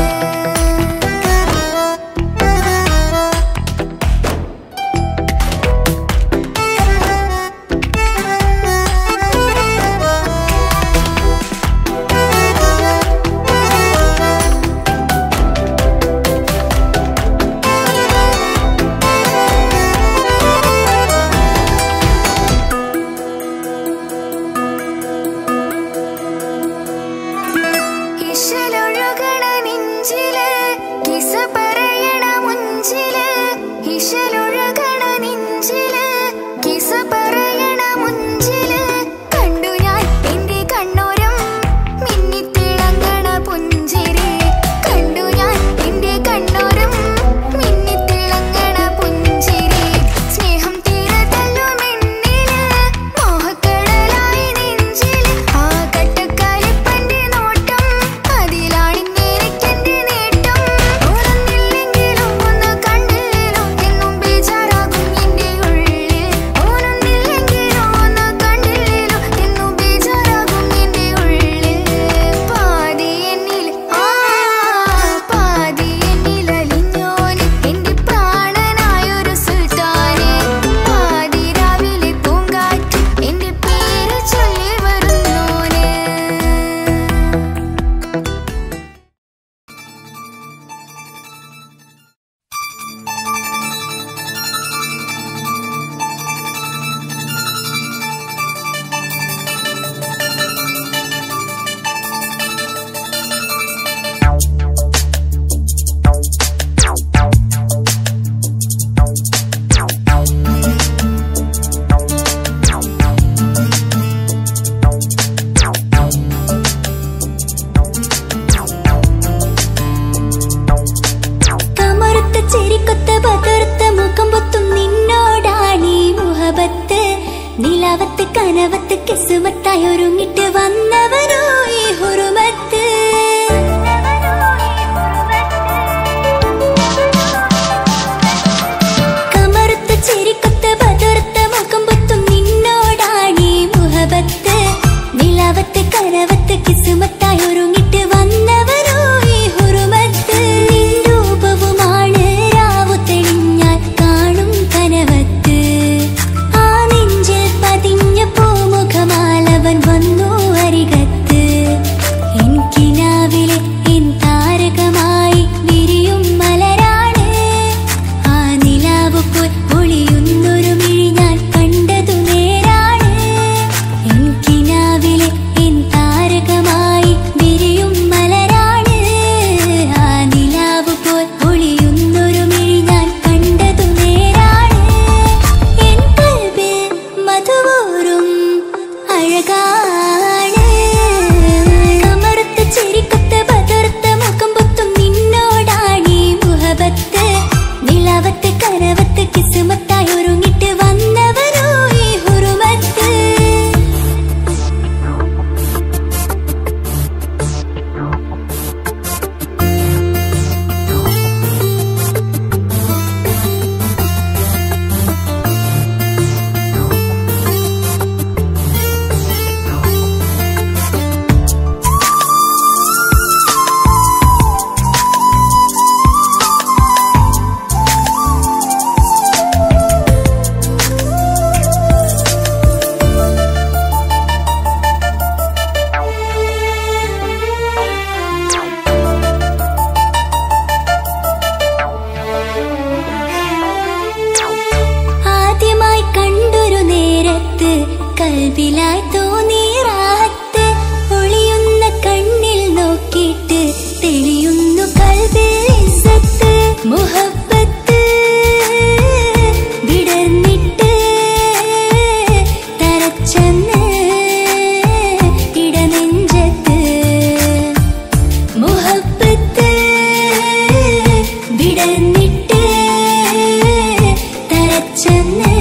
ഇശലൊഴുകണ നെഞ്ചില് കിസ പറയണ മുഞ്ചില് ഇശലൊഴുകണ നെഞ്ചില് കിസ പറയണ മുഞ്ചില് കണ്ടു ഞാൻ എന്റെ കണ്ണോരം മിന്നിത്തിളങ്ങണ പുഞ്ചിരി കണ്ടു ഞാൻ എന്റെ കണ്ണോരം മിന്നിത്തിളങ്ങണ പുഞ്ചിരി സ്നേഹം തീരെ തല്ലുമെന്നില് മോഹക്കടലായി നെഞ്ചില് ആ കട്ടക്കാലിപ്പന്റെ നോട്ടം അതിലാണിന്നെനിക്കെന്റെ നേട്ടം ഓനൊന്നില്ലെങ്കിലും ഒന്ന് കണ്ടില്ലേലും എന്നും ബേജാറാകും എന്റെ ഉള്ളിൽ ഓനൊന്നില്ലെങ്കിലും ഒന്ന് കണ്ടില്ലേലും എന്നും ബേജാറാകും എന്റെ ഉള്ളിൽ പാതി എന്നിൽ ആ പാതി എന്നിലലിഞ്ഞോന് എന്റെ പ്രാണനായൊരു സുൽത്താനെ പാതി രാവിലെ പൂങ്കാറ്റ് എന്റെ പേര് ചൊല്ലി വരുന്നോനെ കമറുത്ത ചെരിക്കൊത്ത പകർത്ത മുഖം പൊത്തും നിന്നോടാണീ മുഹബത്ത് നിലാവത്ത് കനവത്ത് കിസുമത്തായി ഒരുങ്ങിട്ട് വന്നവരോ ഈ ഹുറുമത്ത് കമറുത്ത ചെരിക്കൊത്ത പകർത്ത മുഖം പൊത്തും നിന്നോടാണീ മുഹബത്ത് നിലാവത്ത് കൽബിലായി തോന്നി റാഹത്ത് ഒളിയുന്ന കണ്ണിൽ നോക്കിയിട്ട് തെളിയുന്നു കൽബിൽ ഇസ്സത്ത് മുഹബത്ത് വിടർന്നിട്ട് തരച്ചെന്ന് ഇടനെഞ്ചത്ത് മുഹബത്ത് വിടർന്നിട്ട് തരച്ചെന്ന്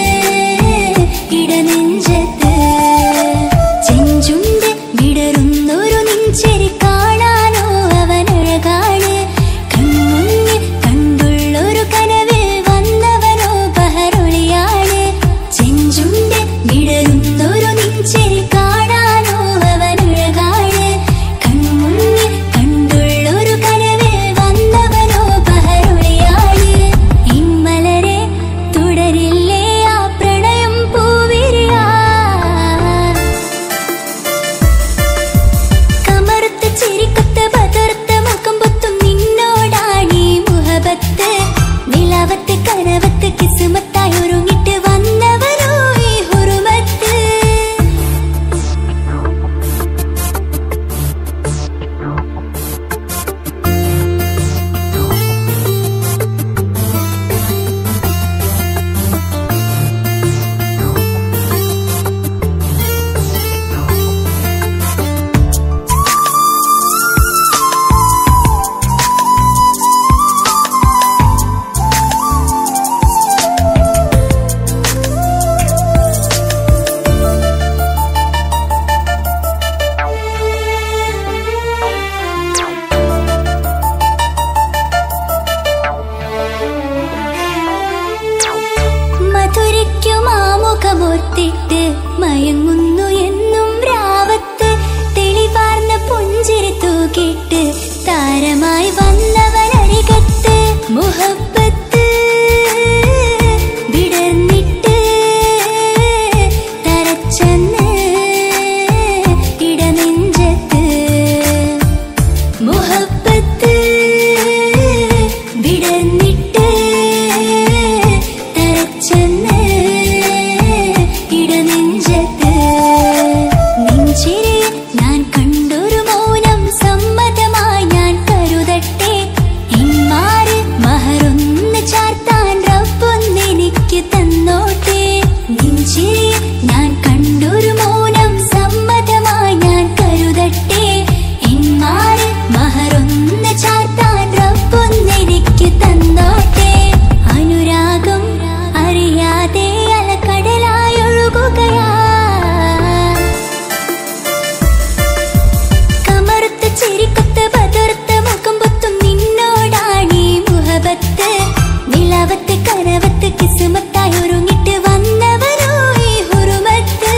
ഇടനെഞ്ചത്ത് ചെഞ്ചുണ്ട് വിടരുന്നൊരു നെഞ്ചരി കാണാനോ അവനഴകാണ് കൺമുന്നിൽ കണ്ടുള്ളൊരു കനവിൽ വന്നവനോ ബഹറൊളിയാണ് ചെഞ്ചുണ്ട് വിടരുന്നൊരു നെഞ്ചരി കാണാനോ അവനഴകാണ് കൺമുന്നിൽ കണ്ടുള്ളൊരു കനവിൽ വന്നവനോ ബഹറൊളിയാണ് ഇമ്മലരെ തുടരില്ലേ ആ പ്രണയം പൂവിരിയാ കമറുത്ത ചിരിക്കൊത്ത ബദർത്ത മുഖം പൊത്തും നിന്നോടാണീ മുഹബത്ത് നിലവത്ത് കനവത്ത് കിസുമത്തായി ഒരുങ്ങിട്ട് വന്നവരോ ഈ ഹുറുമത്ത് മധുരയ്ക്കുമാമുഖമോർത്തിട്ട് മയങ്ങുന്നു എന്നും രാവത്ത് തെളിവാർന്ന പുഞ്ചിരി തൂക്കിട്ട് താരമായി വന്നവനരികത്ത് മുഹബത്ത് വിടർന്നിട്ട് തരച്ചെന്ന് ഇടനെഞ്ചത്ത് മുഹബത്ത് വിടർന്നിട്ട് തരച്ചെന്ന് ഇടനെഞ്ചത്ത് നെഞ്ചിരി ഞാൻ കണ്ടൊരു മൗനം സമ്മതമായി ഞാൻ കരുതട്ടെ ഇമ്മാറ് മഹറൊന്ന് ചാർത്താൻ റബ്ബൊന്നെനിക്ക് തന്നോട്ടെ നെഞ്ചിരി ഞാൻ കണ്ടൊരു മൗനം സമ്മതമായി ഞാൻ കരുതട്ടെ ഇമ്മാറ് മഹറൊന്ന് ചാർത്താൻ റബ്ബൊന്നെനിക്ക് തന്നോട്ടെ അനുരാഗം അറിയാതെ അലക്കടലായി ഒഴുകുകയാ കമറുത്ത ചിരിക്കൊത്ത ബദർത്ത മുഖം പൊത്തും നിന്നോടാണീ മുഹബത്ത് നിലവത്ത് കനവത്ത് കിസുമത്തായി ഒരുങ്ങിട്ട് വന്നവരോ ഈ ഹുറുമത്ത്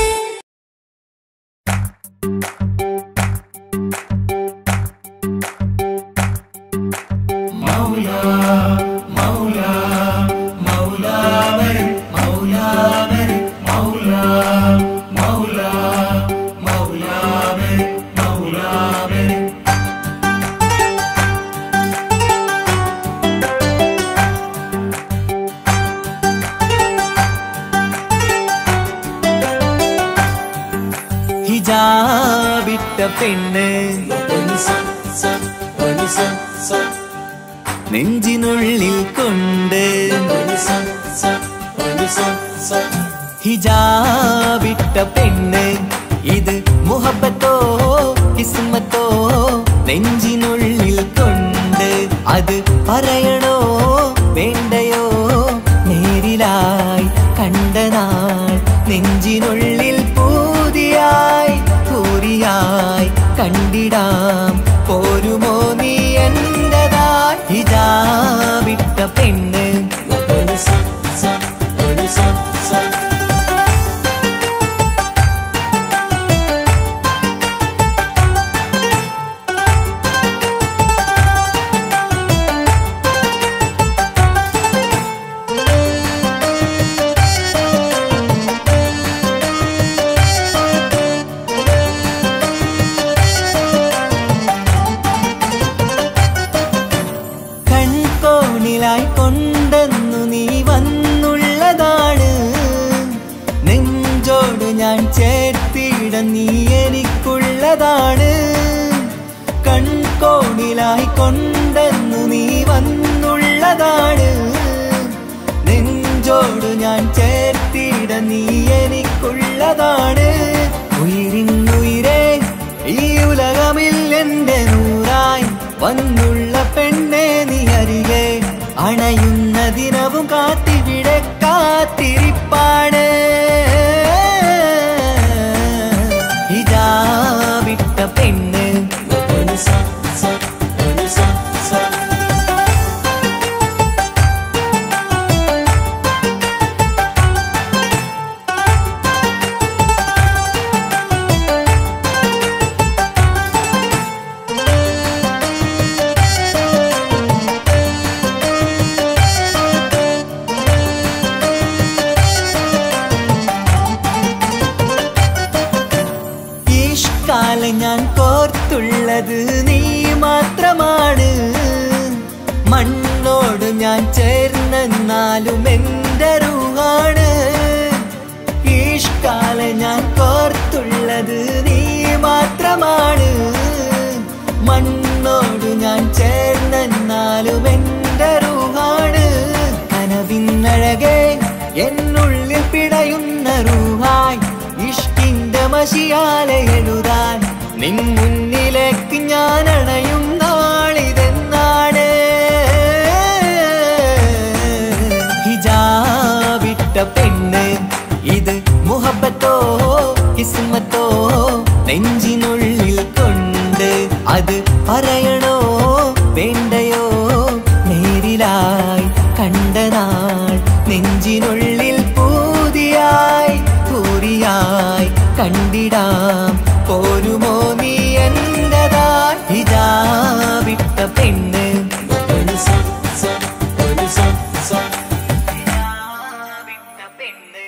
ഹിജാബിട്ട പെണ്ണ് നെഞ്ചിനുള്ളിൽ കൊണ്ട് ഹിജാബിട്ട പെണ്ണ് ഇത് മുഹബത്തോ കിസ്മത്തോ നെഞ്ചിനുള്ളിൽ കൊണ്ട് അത് പറയണോ വേണ്ടയോ നേരിലായി കണ്ട നാൾ നെഞ്ചിനുള്ളിൽ പൂതിയായി പൂരിയായി കണ്ടിടാം പോരുമോ നീ എന്റതായി ഹിജാബിട്ട പെണ്ണ് കൺകോണിലായി കൊണ്ടെന്നു നീ വന്നുള്ളതാണ് ഞാൻ ചേർത്തിട നീ എനിക്കുള്ളതാണ് ഉയിരിന്നുയിരേ ഈ ഉലകമിൽ എന്റെ നൂറായി വന്നുള്ള പെണ്ണെ നീ അരികെ അണയുന്ന ദിനവും കാത്തിവിടെ കാത്തിരിപ്പാണ് ഇതാ വിട്ട പെണ്ണ് ഈഷ്കാലം ഞാൻ കോർത്തുള്ളത് നീ മാത്രമാണ് മണ്ണോട് ഞാൻ ചേർന്നെന്നാലും എന്റെ റൂഹാണ് ഈഷ്കാലം ഞാൻ കോർത്തുള്ളത് നീ മാത്രമാണ് മണ്ണോട് ഞാൻ ചേർന്നെന്നാലും എന്റെ റൂഹാണ് കനവിന്നഴകെ എന്നുള്ളിൽ പിടയുന്ന റൂഹായി ഇഷ്കിന്റെ മഷിയാലെ എഴുതാൻ നിൻ മുന്നിലേക്ക് ഞാൻ അണയും നാളിതെന്നാണ് ഹിജാബിട്ട പെണ്ണ് ഇത് മുഹബത്തോ കിസ്മത്തോ നെഞ്ചിനുള്ളിൽ കൊണ്ട് അത് പറയണോ വേണ്ടയോ നേരിലായി കണ്ട നാൾ നെഞ്ചിനുള്ളിൽ പൂതിയായി പൂരിയായി കണ്ടിടാം പോരുമോ നീ എന്റതായി ഇതാ വിട്ട പെണ്ണ് വിട്ട പെണ്ണ്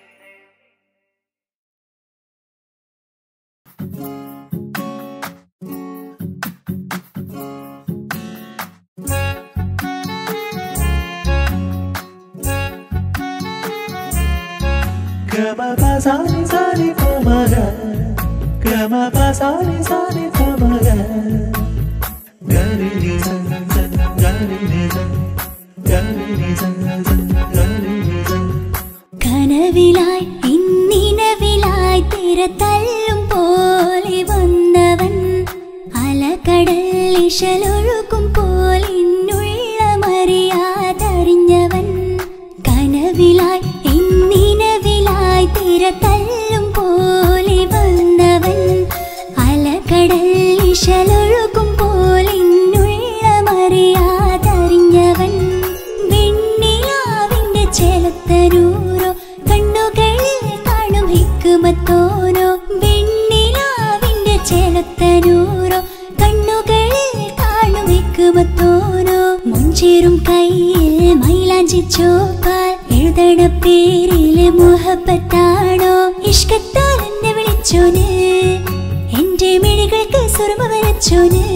Gama pa sa ni sa ni pa ma ga. Gama pa sa ni sa ni pa ma ga. Ga ni ni sa sa ga ni ni sa. Ga ni ni sa sa ga ni ni sa. കനവിലായി ഇന്നിനവിലായി തിര തല്ലും പോലെ വന്നവൻ അലകടൽ ഇശലൊഴുക്കും പോലെ ഇന്നുள்ள മറിയാതറിഞ്ഞവൻ കനവിലായി ഇന്നിനവിലായി തിര തല്ലും പോലെ വന്നവൻ അലകടൽ ഇശലൊഴുക്കും പോലെ ഇന്നുள்ள മറിയാതറിഞ്ഞവൻ വെണ്ണിലാവിന്റെ ചെലത്തരൂരോ കണ്ണുകളിൽ കാണും ഹിക്കുമത്തോരോ വെണ്ണിലാവിന്റെ ചെലത്തരൂരോ കണ്ണുകളിൽ കാണും ഹിക്കുമത്തോരോ മുഞ്ചേറും കയ്യിൽ മൈലാഞ്ചി ചോപ്പാൽ എഴുതണ പേരില് മുഹബത്താണോ ഇഷ്കത്താൽ എന്നെ വിളിച്ചോന് എന്റെ മിഴികൾക്ക് സുറുമ വരച്ചോന്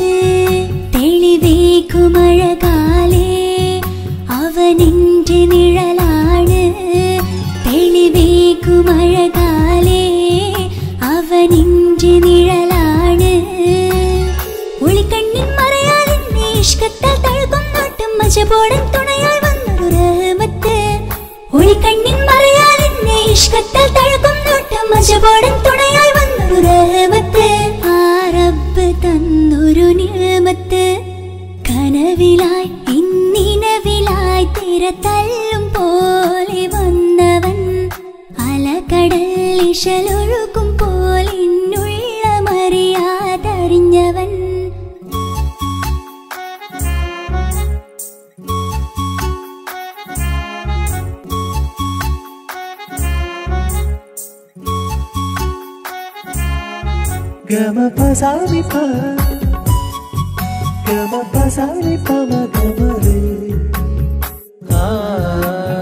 തെളിവേക്കുമഴകാലേ അവനെന്റെ നിഴലാണ് തെളിവേക്കുമഴകാലേ അവനെന്റെ നിഴലാണ് ഒളിക്കണ്ണിൻ മറയാലെന്നെ ഇഷ്കത്താൽ തഴുകും നോട്ടും മജപോടൻ തുണയായി വന്നൊരു റഹ്മത്ത് ഒളിക്കണ്ണിൻ മറയാലെന്നെ ഇഷ്കത്താൽ തഴുകും നോട്ടും മജപോടൻ തുണയായി വന്നൊരു റഹ്മത്ത് ആ റബ്ബ് തന്നൊരു നിയമത്ത് കനവിലായി ഇന്നിനവിലായി തിര തല്ലും പോലെ വന്നവൻ അലകടൽ ഇശലൊഴുക്കും പോലെ ഇന്നുള്ള മറിയാതറിഞ്ഞവൻ Gama pa sa ni pa. Gama pa sa ni pa ma ga ma re. Ah,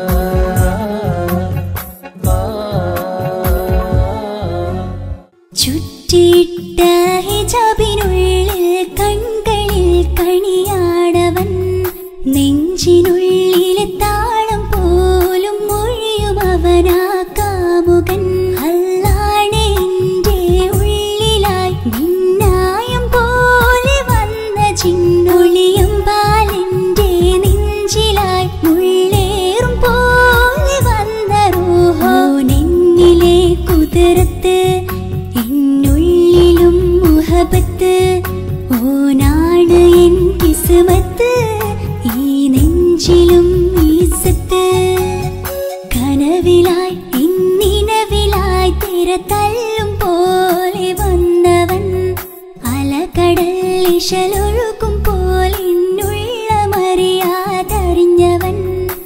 ah. ചുറ്റിയിട്ട ഹിജാബിനുള്ളിൽ കൺകളിൽ കണിയാടവൻ നെഞ്ചിനുള്ളിലെ താളം പോലും മൊഴിയും അവനാ കാമുകൻ അല്ലാണ് എന്റെ ഉള്ളിലായി മിന്നായം പോലെ വന്ന ചിന്നൊളിയും പാലെന്റെ നെഞ്ചിലായി മുള്ളേ കനവിലായി ഇന്നിനവിലായി തിര തല്ലും പോലെ വന്നവൻ അലകടൽ ഇശലൊഴുകും പോലെ മറിയാതറിഞ്ഞവൻ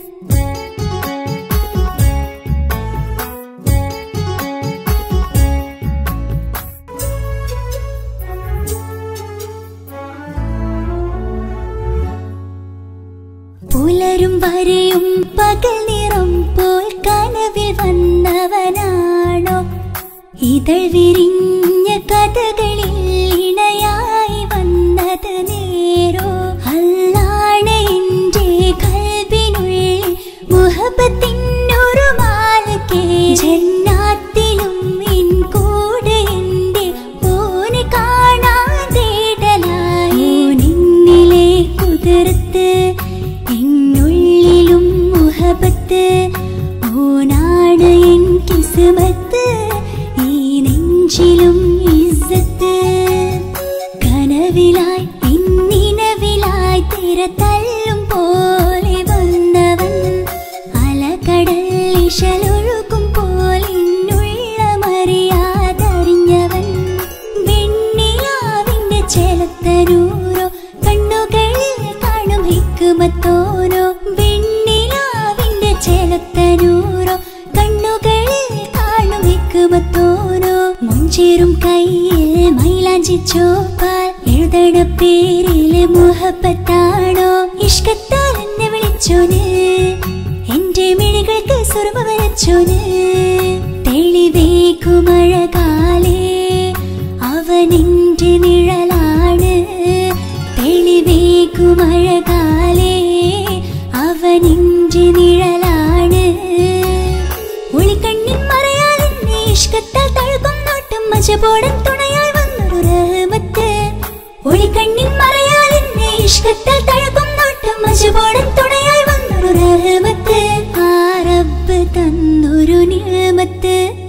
പുലരും വരെയും പകൽ നിറം പോൽ കനവിൽ വന്നവനാണോ ഇതൾ വിരിഞ്ഞ കഥകളിൽ ഇണയായി വന്നത് നേരോ അല്ലാണ് എന്റെ കൽബിനുള്ളിൽ മുഹബത്തിനൊരു മാലക്കേ ജന്നാത്തിലും എൻ കൂടെ എന്റെ ഓന് കാണാൻ തേടലായി നിന്നിലെ കുതിർത്ത് എന്നുള്ളിലും മുഹബത്ത് ഓനാണ് എൻ കിസ്മത്ത് ഈ നെഞ്ചിലും ഇസ്സത്ത് കനവിലായി ഇന്നിനവിലായി തിര തല്ലും പോലെ വന്നവൻ അലകടൽ ഇശലൊഴുകും പോലെ ഇന്നുള്ള മറിയാതറിഞ്ഞവൻ വെണ്ണിലാവിന്റെ ചെലത്തനൂരോ കണ്ണുകളിൽ കാണും ഹിക്കുമത്തോരോ വെണ്ണിലാവിന്റെ ചെലത്തനൂരോ കണ്ണുകളിൽ കാണും ഹിക്കുമത്തോരോ മുഞ്ചേറും കയ്യിൽ മൈലാഞ്ചി ചോപ്പാൽ എഴുതണ പേരില് മുഹബത്താണോ ഇഷ്കത്താൽ എന്നെ വിളിച്ചോന് എന്റെ മിഴികൾക്ക് സുറുമ വരച്ചോന് തെളിവേക്കുമഴകാലേ അവനെന്റെ നിഴലാണ് തെളിവേക്കുമഴകാലേ അവനെന്റെ നിഴലാണ് ഒളിക്കണ്ണിൻ മറയാൽ എന്നെ ഇഷ്കത്താൽ തഴുകും നോട്ടും മജബോടൻ തുണയായി വന്നൊരു റഹ്മത്ത് ഒളിക്കണ്ണിൻ മറയാൽ എന്നെ ഇഷ്കത്താൽ തഴുകും നോട്ടും മജബോടൻ തുണയായി വന്നൊരു റഹ്മത്ത് ആ റബ്ബ് തന്നൊരു നിയമത്ത്